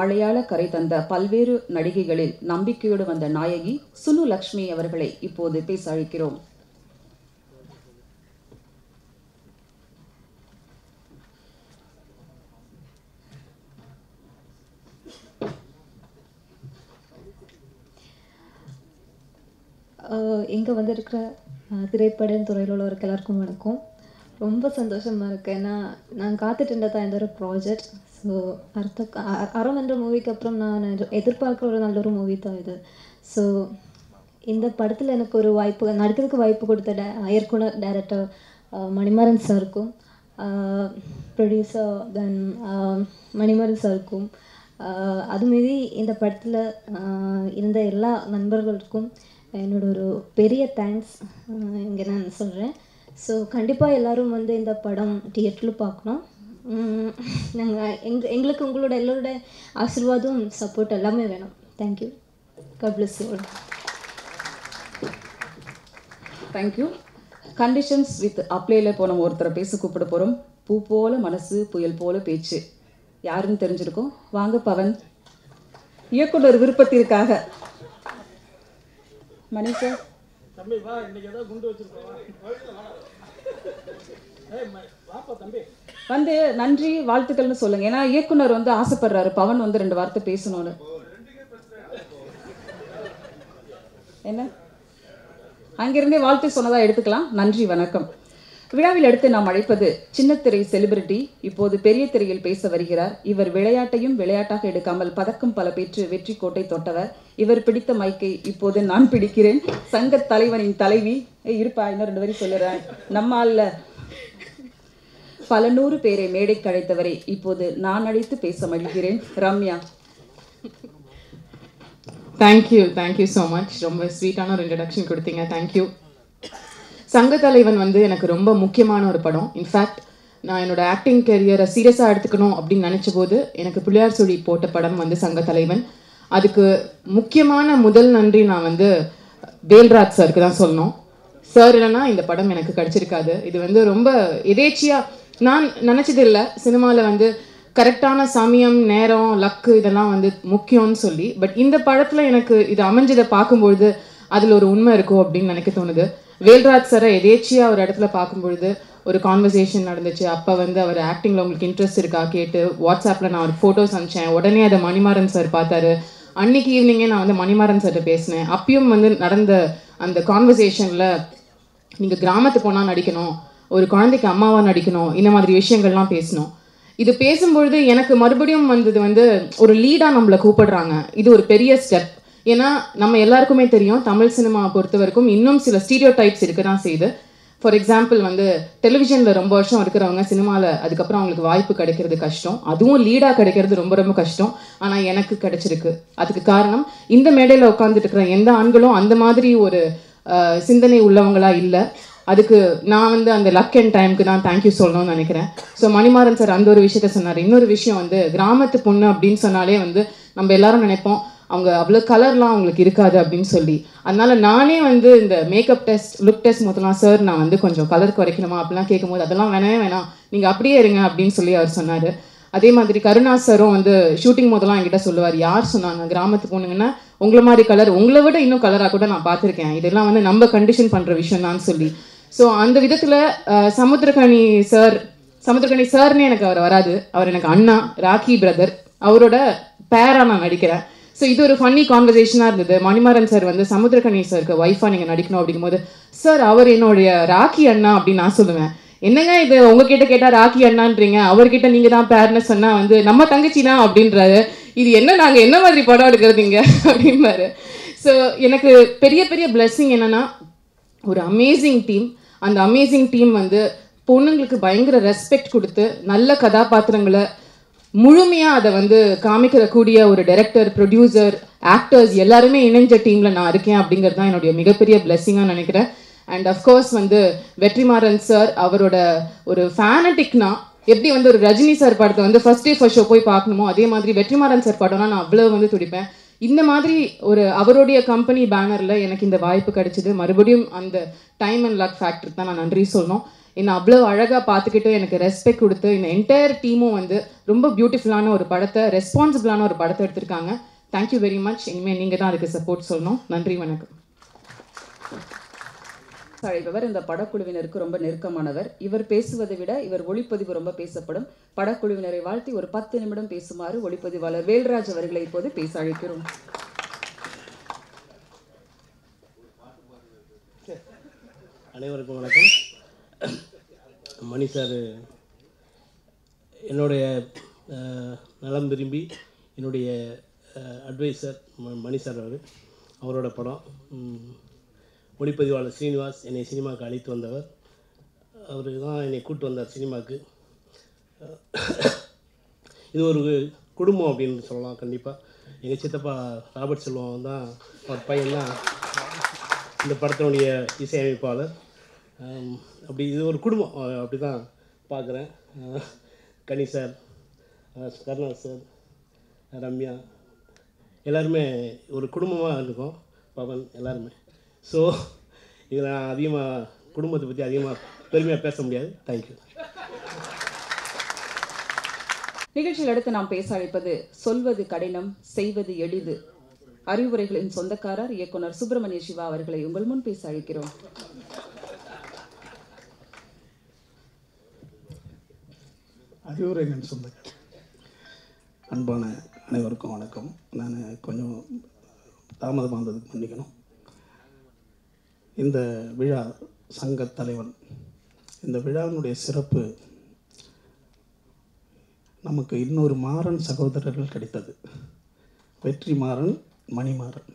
மலையாள கரை தந்த பல்வேறு நடிகைகளில் நம்பிக்கையோடு வந்த நாயகி சுனு லக்ஷ்மி அவர்களை இப்போது பேச அழைக்கிறோம் இங்கே வந்திருக்கிற அஹ், திரைப்பட துறையில் உள்ளவருக்கு எல்லாருக்கும் வணக்கம் ரொம்ப சந்தோஷமாக இருக்கு ஏன்னா நான் காத்துட்டு இருந்ததா இந்த ஒரு ப்ராஜெக்ட் ஸோ அர்த்த அ- அறம் என்ற மூவிக்கு அப்புறம் நான் எதிர்- எதிர்பார்க்குற ஒரு நல்ல ஒரு மூவி தான் இது ஸோ இந்த படத்தில் எனக்கு ஒரு வாய்ப்பு நடிக்கிறதுக்கு வாய்ப்பு கொடுத்த டே இயக்குனர் டைரக்டர் மணிமாறன் சாருக்கும் ப்ரொடியூசர் தென் மணிமாறன் சாருக்கும் ஆஹ் அது மீறி இந்த படத்தில் இருந்த எல்லா நண்பர்களுக்கும் என்னோட ஒரு பெரிய தேங்க்ஸ் இங்கே நான் சொல்கிறேன் ஸோ கண்டிப்பாக எல்லாரும் வந்து இந்த படம் தியேட்டரில் பார்க்கணும் நாங்கள் எங் எங்களுக்கு உங்களோட எல்லோரோட ஆசீர்வாதம் சப்போர்ட் எல்லாமே வேணும் thank you God bless you all. Thank you conditions with அப்ளேல இப்போ நம்ம ஒருத்தரை பேச கூப்பிட போகிறோம் பூ போல மனசு புயல் போல பேச்சு யாருன்னு தெரிஞ்சிருக்கோம் வாங்க பவன் இயக்குனர் விருப்பத்திற்காக மணி சார் தம்பி வா இன்னைக்கு ஏதாவது குண்டு வச்சிருக்கோம் ஏய் ம- வாப்பா தம்பி வந்து நன்றி வாழ்த்துக்கள்னு சொல்லுங்க ஏன்னா இயக்குனர் வந்து ஆசைப்படுறாரு பவன் வந்து ரெண்டு வார்த்தை பேசணும்னு என்ன அங்கிருந்தே வாழ்த்து சொன்னதா எடுத்துக்கலாம் நன்றி வணக்கம் விழாவில் அடுத்து நாம் அழைப்பது சின்னத்திரை செலிபிரிட்டி இப்போது பெரிய திரையில் பேச வருகிறார் இவர் விளையாட்டையும் விளையாட்டாக எடுக்காமல் பதக்கம் பல பெற்று வெற்றி கோட்டை தொட்டவர் இவர் பிடித்த மைக்கை இப்போது நான் பிடிக்கிறேன் சங்க தலைவனின் தலைவி ஏய், இருப்பா இன்னும் ரெண்டு வரி சொல்லுறேன் நம்ம ஆள்ல பல நூறு பேரை மேடைக்கு அழைத்தவரை இப்போது நான் அழைத்து பேச மகிழ்கிறேன் Ramya thank you thank you so much ரொம்ப ஸ்வீட்டான ஒரு இன்ட்ரடக்ஷன் கொடுத்தீங்க தேங்க்யூ சங்க தலைவன் வந்து எனக்கு ரொம்ப முக்கியமான ஒரு படம் இன்ஃபேக்ட் நான் என்னோட ஆக்டிங் கெரியரை சீரியஸாக எடுத்துக்கணும் அப்படின்னு நினச்ச போது எனக்கு பிள்ளையார் சொல்லி போட்ட படம் வந்து சங்க தலைவன் அதுக்கு முக்கியமான முதல் நன்றி நான் வந்து வேல்ராஜ் சாருக்கு தான் சொல்லணும் சார் இல்லைன்னா இந்த படம் எனக்கு கிடைச்சிருக்காது இது வந்து ரொம்ப எதேச்சியாக நான் நினச்சது இல்லை சினிமாவில் வந்து கரெக்டான சமயம் நேரம் லக்கு இதெல்லாம் வந்து முக்கியம்னு சொல்லி பட் இந்த படத்தில் எனக்கு இது அமைஞ்சதை பார்க்கும்பொழுது அதில் ஒரு உண்மை இருக்கும் அப்படின்னு நினைக்க தோணுது வேல்ராஜ் சாரை எதேச்சியாக ஒரு இடத்துல பார்க்கும்பொழுது ஒரு கான்வர்சேஷன் நடந்துச்சு அப்போ வந்து அவர் ஆக்டிங்கில் உங்களுக்கு இன்ட்ரெஸ்ட் இருக்கா கேட்டு வாட்ஸ்அப்பில் நான் ஒரு ஃபோட்டோஸ் அனுப்பிச்சேன் உடனே அதை மணிமாறன் சார் பார்த்தாரு அன்னைக்கு ஈவினிங்கே நான் வந்து மணிமாறன் சார்கிட்ட பேசினேன் அப்பயும் வந்து நடந்த அந்த கான்வர்சேஷனில் நீங்கள் கிராமத்து போனால் நடிக்கணும் ஒரு குழந்தைக்கு அம்மாவா நடிக்கணும் இந்த மாதிரி விஷயங்கள்லாம் பேசணும் இது பேசும்பொழுது எனக்கு மறுபடியும் வந்தது வந்து ஒரு லீடாக நம்மளை கூப்பிடுறாங்க இது ஒரு பெரிய ஸ்டெப் ஏன்னா நம்ம எல்லாருக்குமே தெரியும் தமிழ் சினிமா பொறுத்த வரைக்கும் இன்னும் சில ஸ்டீரியோ டைப்ஸ் இருக்க தான் செய்யுது ஃபார் எக்ஸாம்பிள் வந்து டெலிவிஷனில் ரொம்ப வருஷம் இருக்கிறவங்க சினிமாவில் அதுக்கப்புறம் அவங்களுக்கு வாய்ப்பு கிடைக்கிறது கஷ்டம் அதுவும் லீடாக கிடைக்கிறது ரொம்ப ரொம்ப கஷ்டம் ஆனால் எனக்கு கிடைச்சிருக்கு அதுக்கு காரணம் இந்த மேடையில் உட்காந்துட்டு இருக்கிற எந்த ஆண்களும் அந்த மாதிரி ஒரு அஹ், சிந்தனை உள்ளவங்களா இல்லை அதுக்கு நான் வந்து அந்த லக் அண்ட் டைமுக்கு தான் தேங்க்யூ சொல்லணும்னு நினைக்கிறேன் ஸோ மணிமாறன் சார் அந்த ஒரு விஷயத்த சொன்னார் இன்னொரு விஷயம் வந்து கிராமத்து பொண்ணு அப்படின்னு சொன்னாலே வந்து நம்ம எல்லாரும் நினைப்போம் அவங்க அவ்வளோ கலர்லாம் அவங்களுக்கு இருக்காது அப்படின்னு சொல்லி அதனால நானே வந்து இந்த மேக்கப் டெஸ்ட் லுக் டெஸ்ட் முதலாம் சார் நான் வந்து கொஞ்சம் கலர் குறைக்கணுமா அப்படிலாம் கேட்கும்போது அதெல்லாம் வேணவே வேணாம் நீங்கள் அப்படியே இருங்க அப்படின்னு சொல்லி அவர் சொன்னார் அதே மாதிரி கருணா சாரும் வந்து ஷூட்டிங் போதெல்லாம் என்கிட்ட சொல்லுவார் யார் சொன்னாங்க கிராமத்து பொண்ணுங்கன்னா உங்களை மாதிரி கலர் உங்களை விட இன்னும் கலராக கூட நான் பார்த்துருக்கேன் இதெல்லாம் வந்து நம்ம கண்டிஷன் பண்ணுற விஷயம் தான் சொல்லி ஸோ அந்த விதத்தில் சமுத்திரகனி சார் சமுத்திரகனி சார்னே எனக்கு அவர் வராது அவர் எனக்கு அண்ணா ராக்கி பிரதர் அவரோட பேரா நான் நடிக்கிறேன் ஸோ இது ஒரு ஃபன்னி கான்வர்சேஷனாக இருந்தது மணிமாறன் சார் வந்து சமுத்திரகனி சாருக்கு ஒய்ஃபாக நீங்கள் நடிக்கணும் அப்படிங்கும்போது சார் அவர் என்னுடைய ராக்கி அண்ணா அப்படின்னு நான் சொல்லுவேன் என்னங்க இது உங்ககிட்ட கேட்டா ராக்கி அண்ணான்றீங்க அவர்கிட்ட நீங்க தான் பேர்னு சொன்னா வந்து நம்ம தங்கச்சினா அப்படின்றாரு இது என்ன நாங்க என்ன மாதிரி படம் எடுக்கிறதுங்க அப்படின்பாரு ஸோ எனக்கு பெரிய பெரிய blessing என்னன்னா ஒரு அமேசிங் டீம் அந்த அமேசிங் டீம் வந்து பொண்ணுங்களுக்கு பயங்கர ரெஸ்பெக்ட் கொடுத்து நல்ல கதாபாத்திரங்களை முழுமையாக அதை வந்து காமிக்கிற கூடிய ஒரு டைரக்டர் ப்ரொடியூசர் ஆக்டர்ஸ் எல்லாருமே இணைஞ்ச டீமில் நான் இருக்கேன் அப்படிங்கிறது தான் என்னுடைய மிகப்பெரிய பிளெஸ்ஸிங்காக நினைக்கிறேன் அண்ட் அஃப்கோர்ஸ் வந்து வெற்றிமாறன் சார் அவரோட ஒரு ஃபேனட்டிக்னா எப்படி வந்து ஒரு ரஜினி சார் படத்தை வந்து ஃபர்ஸ்ட் டே ஃபர்ஸ்ட் ஷோ போய் பார்க்கணுமோ அதே மாதிரி வெற்றிமாறன் சார் படம்னா நான் அவ்வளோ வந்து துடிப்பேன் இந்த மாதிரி ஒரு அவருடைய கம்பெனி பேனரில் எனக்கு இந்த வாய்ப்பு கிடைச்சது மறுபடியும் அந்த டைம் அண்ட் லக் ஃபேக்டருக்கு தான் நான் நன்றி சொல்லணும் என்னை அவ்வளோ அழகாக பார்த்துக்கிட்டு எனக்கு ரெஸ்பெக்ட் கொடுத்து இந்த என்டையர் டீமும் வந்து ரொம்ப பியூட்டிஃபுல்லான ஒரு படத்தை ரெஸ்பான்சிபிளான ஒரு படத்தை எடுத்திருக்காங்க தேங்க்யூ வெரி மச் இனிமேல் நீங்கள் தான் அதுக்கு சப்போர்ட் சொல்லணும் நன்றி வணக்கம் அழைப்பவர் இந்த படக்குழுவினருக்கு ரொம்ப நெருக்கமானவர் இவர் பேசுவதை விட இவர் ஒளிப்பதிவு ரொம்ப பேசப்படும் படக்குழுவினரை வாழ்த்தி ஒரு பத்து நிமிடம் பேசுமாறு ஒளிப்பதிவாளர் வேல்ராஜ் அவர்களை இப்போது பேச அழைக்கிறோம் அனைவருக்கும் வணக்கம் மணி சார் என்னுடைய அஹ், நலம் விரும்பி என்னுடைய அட்வைசர் மணி சார் அவர் அவரோட படம் ம், ஒளிப்பதிவாளர் ஸ்ரீனிவாஸ் என்னை சினிமாவுக்கு அழைத்து வந்தவர் அவர் தான் என்னை கூட்டு வந்தார் சினிமாவுக்கு இது ஒரு குடும்பம் அப்படின்னு சொல்லலாம் கண்டிப்பாக எங்கள் சித்தப்பா ராபர்ட் செல்வம் தான் அவர் பையன் தான் இந்த படத்தினுடைய இசையமைப்பாளர் ஆம், அப்படி இது ஒரு குடும்பம் அஹ் அப்படி தான் பார்க்குறேன் கனி சார் அஹ் கருணா சார் ரம்யா எல்லாருமே ஒரு குடும்பமாக இருக்கோம் பவன் எல்லாருமே ஸோ இதில் நான் அதிகமாக குடும்பத்தை பற்றி அதிகமாக பெருமையாக பேச முடியாது தேங்க்யூ நிகழ்ச்சியில் அடுத்து நாம் பேச அழைப்பது சொல்வது கடினம் செய்வது எளிது அறிவுரைகளின் சொந்தக்காரர் இயக்குனர் சுப்பிரமணிய சிவா அவர்களை உங்கள் முன் பேச அழைக்கிறோம் அறிவுரைகள் சொந்தங்கள் அன்பான அனைவருக்கும் வணக்கம் நான் கொஞ்சம் தாமதமாக வந்ததுக்கு மன்னிக்கணும் இந்த விழா சங்க தலைவன் இந்த விழாவினுடைய சிறப்பு நமக்கு இன்னொரு மாறன் சகோதரர்கள் கிடைத்தது வெற்றி மாறன் மணிமாறன்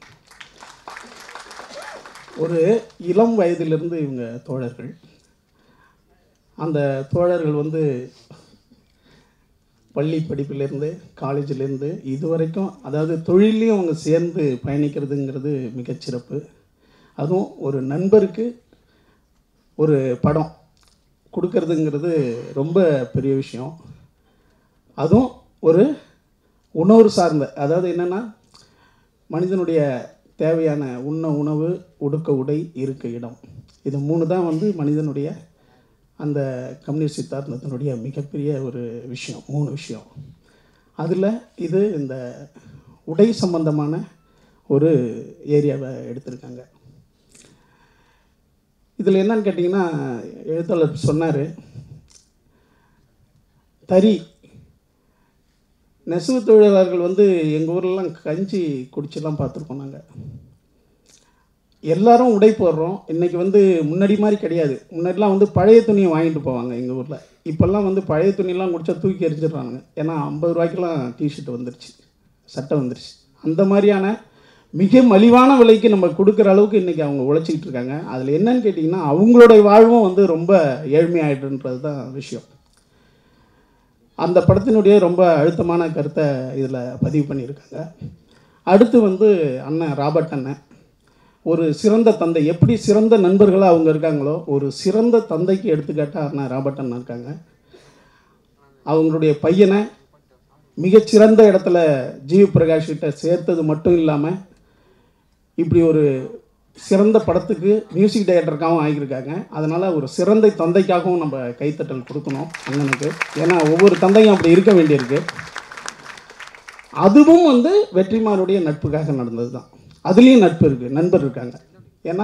ஒரு இளம் வயதிலிருந்து இவங்க தோழர்கள் அந்த தோழர்கள் வந்து பள்ளி படிப்பிலேருந்து காலேஜிலேருந்து இது வரைக்கும் அதாவது தொழிலையும் அவங்க சேர்ந்து பயணிக்கிறதுங்கிறது மிகச்சிறப்பு அதுவும் ஒரு நண்பருக்கு ஒரு படம் கொடுக்கறதுங்கிறது ரொம்ப பெரிய விஷயம் அதுவும் ஒரு உணவு சார்ந்த அதாவது என்னென்னா மனிதனுடைய தேவையான உண்ண உணவு உடுக்க உடை இருக்க இடம் இது மூணு தான் வந்து மனிதனுடைய அந்த கம்யூனிஸ்ட் சித்தாந்தத்தினுடைய மிகப்பெரிய ஒரு விஷயம் மூணு விஷயம் அதில் இது இந்த உடை சம்பந்தமான ஒரு ஏரியாவை எடுத்திருக்காங்க இதில் என்னன்னு கேட்டிங்கன்னா எழுத்தாளர் சொன்னார் தறி நெசவு தொழிலாளர்கள் வந்து எங்கள் ஊர்லலாம் கஞ்சி குடிச்செல்லாம் பார்த்துருக்கோம் நாங்கள் எல்லாரும் உடை போடுறோம் இன்றைக்கி வந்து முன்னாடி மாதிரி கிடையாது முன்னாடிலாம் வந்து பழைய துணியை வாங்கிட்டு போவாங்க எங்கள் ஊரில் இப்போல்லாம் வந்து பழைய துணியெல்லாம் குடிச்சா தூக்கி எரிஞ்சிடுறாங்க ஏன்னா ஐம்பது ரூபாய்க்கெல்லாம் டிஷர்ட் வந்துருச்சு சட்டை வந்துருச்சு அந்த மாதிரியான மிக மலிவான விலைக்கு நம்ம கொடுக்குற அளவுக்கு இன்றைக்கி அவங்க உழைச்சிக்கிட்டு இருக்காங்க அதில் என்னன்னு கேட்டிங்கன்னா அவங்களுடைய வாழ்வும் வந்து ரொம்ப ஏழ்மையாயிடுன்றது தான் விஷயம் அந்த படத்தினுடைய ரொம்ப அழுத்தமான கருத்தை இதில் பதிவு பண்ணியிருக்காங்க அடுத்து வந்து அண்ணன் ராபர்ட் அண்ணன் ஒரு சிறந்த தந்தை எப்படி சிறந்த நண்பர்களாக அவங்க இருக்காங்களோ ஒரு சிறந்த தந்தைக்கு எடுத்துக்காட்டாக அண்ணன் ராபர்ட் அண்ணன் இருக்காங்க அவங்களுடைய பையனை மிகச்சிறந்த இடத்துல ஜிவி பிரகாஷ் கிட்ட சேர்த்தது மட்டும் இல்லாமல் இப்படி ஒரு சிறந்த படத்துக்கு மியூசிக் டைரக்டருக்காகவும் ஆகியிருக்காங்க அதனால் ஒரு சிறந்த தந்தைக்காகவும் நம்ம கைத்தட்டல் கொடுக்கணும் அண்ணனுக்கு ஏன்னா ஒவ்வொரு தந்தையும் அப்படி இருக்க வேண்டியிருக்கு அதுவும் வந்து வெற்றிமாருடைய நட்புக்காக நடந்தது தான் அதுலேயும் நட்பு இருக்குது நண்பர் இருக்காங்க ஏன்னா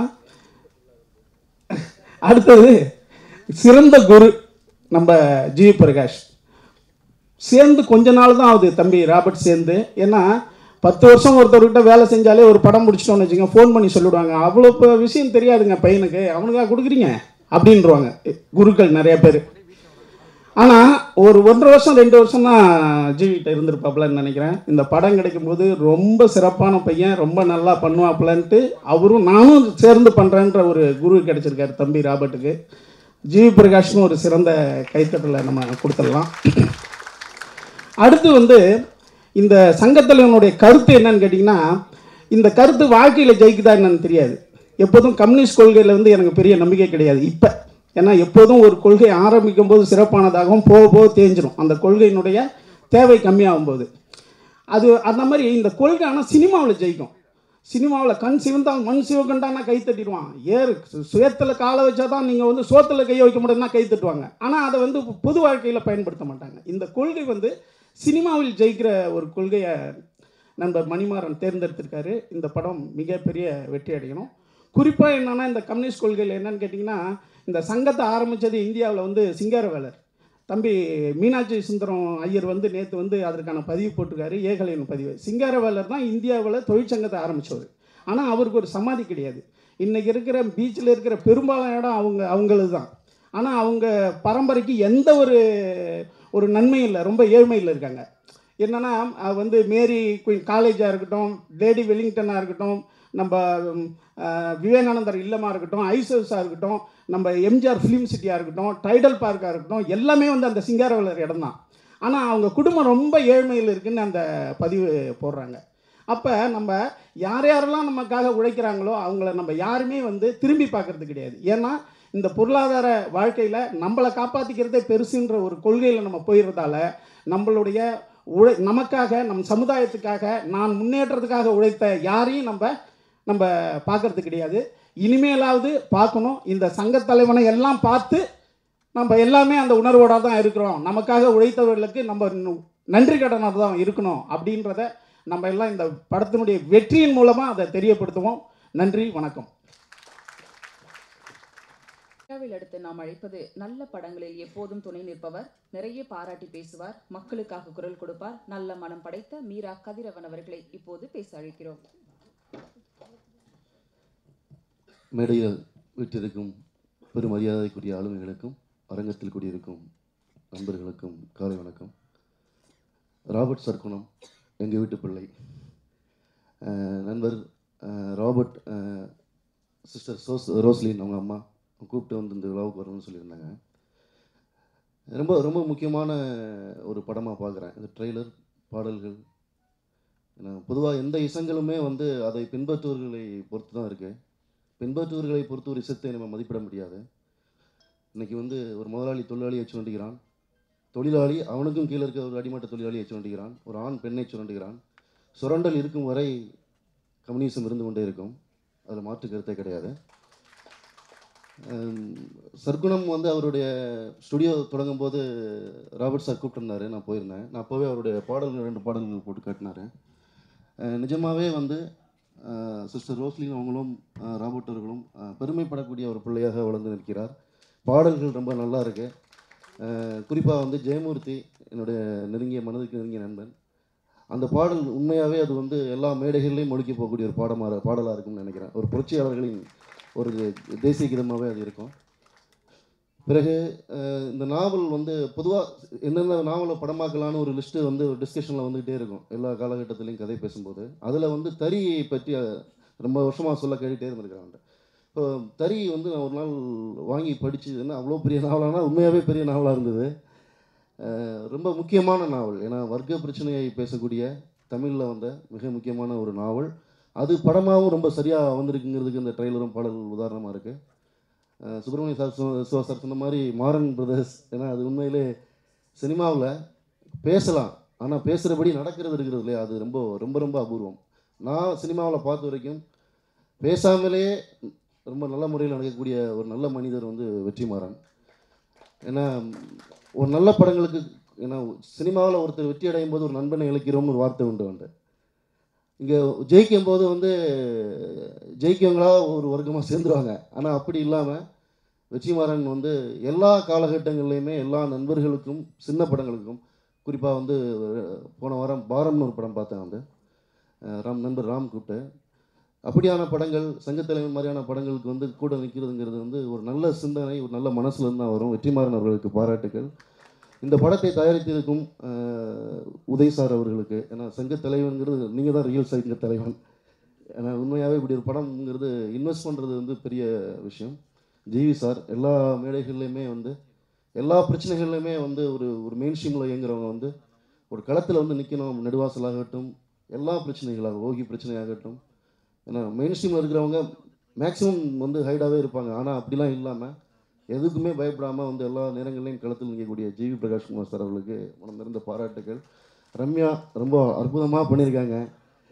அடுத்தது சிறந்த குரு நம்ம ஜி பிரகாஷ் சேர்ந்து கொஞ்ச நாள் தான் ஆகுது தம்பி ராபர்ட் சேர்ந்து ஏன்னா பத்து வருஷம் ஒருத்தர்கிட்ட வேலை செஞ்சாலே ஒரு படம் முடிச்சிட்டோம்னு வச்சுங்க ஃபோன் பண்ணி சொல்லிவிடுவாங்க அவ்வளோ ப- விஷயம் தெரியாதுங்க பையனுக்கு அவனுக்காக கொடுக்குறீங்க அப்படின்றவாங்க குருக்கள் நிறைய பேர் ஆனால் ஒரு ஒன்றரை வருஷம் ரெண்டு வருஷம் தான் ஜிவிகிட்ட இருந்திருப்பாப்புலன்னு நினைக்கிறேன் இந்த படம் கிடைக்கும்போது ரொம்ப சிறப்பான பையன் ரொம்ப நல்லா பண்ணுவாப்புலன்ட்டு அவரும் நானும் சேர்ந்து பண்ணுறேன்ற ஒரு குரு கிடைச்சிருக்காரு தம்பி ராபர்ட்டுக்கு ஜிவி பிரகாஷ்னு ஒரு சிறந்த கைத்தட்டலை நம்ம கொடுத்துடலாம் அடுத்து வந்து இந்த சங்கத்தலைவனுடைய கருத்து என்னன்னு கேட்டிங்கன்னா இந்த கருத்து வாழ்க்கையில் ஜெயிக்குதா என்னன்னு தெரியாது எப்போதும் கம்யூனிஸ்ட் கொள்கையில் வந்து எனக்கு பெரிய நம்பிக்கை கிடையாது இப்போ ஏன்னா எப்போதும் ஒரு கொள்கை ஆரம்பிக்கும் போது சிறப்பானதாகவும் போக போக தேஞ்சிரும் அந்த கொள்கையினுடைய தேவை கம்மியாகும் போது அது அந்த மாதிரி இந்த கொள்கை ஆனால் சினிமாவில் ஜெயிக்கும் சினிமாவில் கண் சிவந்தால் மண் சிவகண்டானா கை தட்டிடுவான் ஏறு சுயத்தில் காலை வச்சா தான் நீங்கள் வந்து சோத்தில் கையை வைக்க முடியும்னா கை தட்டுவாங்க ஆனால் அதை வந்து பொது வாழ்க்கையில் பயன்படுத்த மாட்டாங்க இந்த கொள்கை வந்து சினிமாவில் ஜெயிக்கிற ஒரு கொள்கையை நண்பர் மணிமாறன் தேர்ந்தெடுத்திருக்காரு இந்த படம் மிகப்பெரிய வெற்றி அடையணும் குறிப்பாக என்னென்னா இந்த கம்யூனிஸ்ட் கொள்கையில் என்னன்னு கேட்டிங்கன்னா இந்த சங்கத்தை ஆரம்பித்தது இந்தியாவில் வந்து சிங்காரவேலர் தம்பி மீனாட்சி சுந்தரம் ஐயர் வந்து நேற்று வந்து அதற்கான பதிவு போட்டிருக்காரு ஏகலைவன் பதிவு சிங்காரவேலர் தான் இந்தியாவில் தொழிற்சங்கத்தை ஆரம்பித்தவர் ஆனால் அவருக்கு ஒரு சமாதி கிடையாது இன்றைக்கி இருக்கிற பீச்சில் இருக்கிற பெரும்பாலான இடம் அவங்க அவங்களது தான் ஆனால் அவங்க பரம்பரைக்கு எந்த ஒரு ஒரு நன்மையும் இல்லை ரொம்ப ஏழ்மையில் இருக்காங்க என்னென்னா அஹ் வந்து மேரி குயின் காலேஜாக இருக்கட்டும் லேடி வெல்லிங்டனாக இருக்கட்டும் நம்ம ம், அஹ், விவேகானந்தர் இல்லமாக இருக்கட்டும் ஐசோஸாக இருக்கட்டும் நம்ம எம்ஜிஆர் ஃபிலிம் சிட்டியாக இருக்கட்டும் டைடல் பார்க்காக இருக்கட்டும் எல்லாமே வந்து அந்த சிங்காரவேலர் இடம் தான் ஆனால் அவங்க குடும்பம் ரொம்ப ஏழ்மையில் இருக்குன்னு அந்த பதிவு போடுறாங்க அப்போ நம்ம யார் யாரெல்லாம் நமக்காக உழைக்கிறாங்களோ அவங்கள நம்ம யாருமே வந்து திரும்பி பார்க்கறது கிடையாது ஏன்னா இந்த பொருளாதார வாழ்க்கையில் நம்மளை காப்பாற்றிக்கிறதே பெருசுன்ற ஒரு கொள்கையில் நம்ம போயிடுறதால நம்மளுடைய உழை நமக்காக நம் சமுதாயத்துக்காக நான் முன்னேற்றத்துக்காக உழைத்த யாரையும் நம்ம நம்ம பார்க்கறது கிடையாது இனிமேலாவது பார்க்கணும் இந்த சங்கத் தலைவனை எல்லாம் பார்த்து நம்ம எல்லாமே அந்த உணர்வோட தான் இருக்கிறோம் நமக்காக உழைத்தவர்களுக்கு நம்ம இன்னும் நன்றி கடனாக தான் இருக்கணும் அப்படின்றத நம்ம எல்லாம் இந்த படத்தினுடைய வெற்றியின் மூலமாக அதை தெரியப்படுத்துவோம் நன்றி வணக்கம் விழாவில் அடுத்து நாம் அழைப்பது நல்ல படங்களில் எப்போதும் துணை நிற்பவர் நிறைய பாராட்டி பேசுவார் மக்களுக்காக குரல் கொடுப்பார் நல்ல மனம் படைத்த மீரா கதிரவன் அவர்களை இப்போது பேச அழைக்கிறோம் மேடையில் வீட்டிற்கும் பெருமரியாதைக்குரிய ஆளுமைகளுக்கும் அரங்கத்தில் கூடியிருக்கும் நண்பர்களுக்கும் காலை வணக்கம் ராபர்ட் சர்க்குணம் எங்கள் வீட்டு பிள்ளை அஹ் நண்பர் அஹ் ராபர்ட் சிஸ்டர் சோஸ் ரோஸ்லின் அவங்க அம்மா கூப்பிட்டு வந்து இந்த விழாவுக்கு வரணும்னு சொல்லியிருந்தாங்க ரொம்ப ரொம்ப முக்கியமான ஒரு படமாக பார்க்குறேன் இந்த ட்ரெய்லர் பாடல்கள் பொதுவாக எந்த இசங்களுமே வந்து அதை பின்பற்றுவர்களை பொறுத்து தான் இருக்குது பின்பற்றுவர்களை பொறுத்து ஒரு இசத்தை நம்ம மதிப்பிட முடியாது இன்னைக்கு வந்து ஒரு முதலாளி தொழிலாளியை சுரண்டுகிறான் தொழிலாளி அவனுக்கும் கீழே இருக்க ஒரு அடிமட்ட தொழிலாளியை சுரண்டுகிறான் ஒரு ஆண் பெண்ணை சுரண்டுகிறான் சுரண்டல் இருக்கும் வரை கம்யூனிசம் இருந்து கொண்டே இருக்கும் அதில் மாற்று கருத்தே கிடையாது ஹம், சர்க்குணம் வந்து அவருடைய ஸ்டுடியோ தொடங்கும் போது ராபர்ட் சார் கூப்பிட்டுருந்தாரு நான் போயிருந்தேன் நான் அப்போவே அவருடைய பாடல்கள் ரெண்டு பாடல்கள் போட்டு காட்டினாரு அஹ், நிஜமாவே வந்து சிஸ்டர் ரோஸ்லின் அவங்களும் அஹ், ராபர்ட் அவர்களும் அஹ், பெருமைப்படக்கூடிய ஒரு பிள்ளையாக வளர்ந்து நிற்கிறார் பாடல்கள் ரொம்ப நல்லா இருக்கு குறிப்பாக வந்து ஜெயமூர்த்தி என்னுடைய நெருங்கிய மனதுக்கு நெருங்கிய நண்பன் அந்த பாடல் உண்மையாகவே அது வந்து எல்லா மேடைகள்லையும் ஒழுக்கி போகக்கூடிய ஒரு பாடமாக பாடலாக இருக்கும்னு நினைக்கிறேன் ஒரு புரட்சியாளர்களின் ஒரு தேசிய கீதமாகவே அது இருக்கும் பிறகு அஹ், இந்த நாவல் வந்து பொதுவாக என்னென்ன நாவலை படமாக்கலான்னு ஒரு லிஸ்ட்டு வந்து ஒரு டிஸ்கஷனில் வந்துக்கிட்டே இருக்கும் எல்லா காலகட்டத்திலையும் கதை பேசும்போது அதில் வந்து தறியை பற்றி அஹ், ரொம்ப வருஷமாக சொல்ல கேட்டுகிட்டே இருந்திருக்கிறாங்க இப்போ தறி வந்து நான் ஒரு நாள் வாங்கி படித்து என்ன அவ்வளோ பெரிய நாவலானா உண்மையாகவே பெரிய நாவலாக இருந்தது அஹ், ரொம்ப முக்கியமான நாவல் ஏன்னா வர்க்க பிரச்சனையை பேசக்கூடிய தமிழில் வந்த மிக முக்கியமான ஒரு நாவல் அது படமாகவும் ரொம்ப சரியாக வந்திருக்குங்கிறதுக்கு இந்த ட்ரெய்லரும் பாடல்கள் உதாரணமாக இருக்குது அஹ் சுப்பிரமணிய சார் சொ- சிவா சார் சொன்ன மாதிரி மாறன் பிரதர்ஸ் ஏன்னா அது உண்மையிலே சினிமாவில் பேசலாம் ஆனால் பேசுகிறபடி நடக்கிறது இருக்கிறது இல்லையா அது ரொம்ப ரொம்ப ரொம்ப அபூர்வம் நான் சினிமாவில் பார்த்த வரைக்கும் பேசாமலே ரொம்ப நல்ல முறையில் நடக்கக்கூடிய ஒரு நல்ல மனிதர் வந்து வெற்றிமாறன் ஏன்னா ஒரு நல்ல படங்களுக்கு ஏன்னா சினிமாவில் ஒருத்தர் வெற்றி அடையும் போது ஒரு நண்பனை இழக்கிறோம்னு ஒரு வார்த்தை உண்டு வந்து இங்கே ஜெயிக்கும் போது வந்து ஜெயிக்கவங்களா ஒரு வர்க்கமாக சேர்ந்துருவாங்க ஆனால் அப்படி இல்லாமல் வெற்றிமாறன் வந்து எல்லா காலகட்டங்கள்லையுமே எல்லா நண்பர்களுக்கும் சின்ன படங்களுக்கும் குறிப்பாக வந்து அஹ், போன வாரம் பாரம்னு ஒரு படம் பார்த்தேன் வந்து அஹ், ராம் நண்பர் ராம் கூப்பிட்டு அப்படியான படங்கள் சங்கத்தலைவன் மாதிரியான படங்களுக்கு வந்து கூட நிற்கிறதுங்கிறது வந்து ஒரு நல்ல சிந்தனை ஒரு நல்ல மனசுல இருந்து தான் வரும் வெற்றிமாறன் அவர்களுக்கு பாராட்டுகள் இந்த படத்தை தயாரித்ததுக்கும் அஹ், உதய் சார் அவர்களுக்கு ஏன்னா சங்க தலைவன்கிறது நீங்கள் தான் ரியல் சங்க தலைவன் ஏன்னா உண்மையாகவே இப்படி ஒரு படம்ங்கிறது இன்வெஸ்ட் பண்ணுறது வந்து பெரிய விஷயம் ஜிவி சார் எல்லா மேடைகள்லையுமே வந்து எல்லா பிரச்சனைகள்லையுமே வந்து ஒரு ஒரு மெயின் ஸ்ட்ரீமில் இயங்குறவங்க வந்து ஒரு களத்தில் வந்து நிற்கணும் நெடுவாசலாகட்டும் எல்லா பிரச்சனைகளாக ஓகி பிரச்சனையாகட்டும் ஏன்னா மெயின் ஸ்ட்ரீமில் இருக்கிறவங்க மேக்ஸிமம் வந்து ஹைடாகவே இருப்பாங்க ஆனால் அப்படிலாம் இல்லாமல் எதுக்குமே பயப்படாமல் வந்து எல்லா நேரங்கள்லையும் களத்தில் நிற்கக்கூடிய ஜிவி பிரகாஷ் குமார் சார் அவர்களுக்கு மனம் நிறைந்த பாராட்டுகள் ரம்யா ரொம்ப அற்புதமாக பண்ணியிருக்காங்க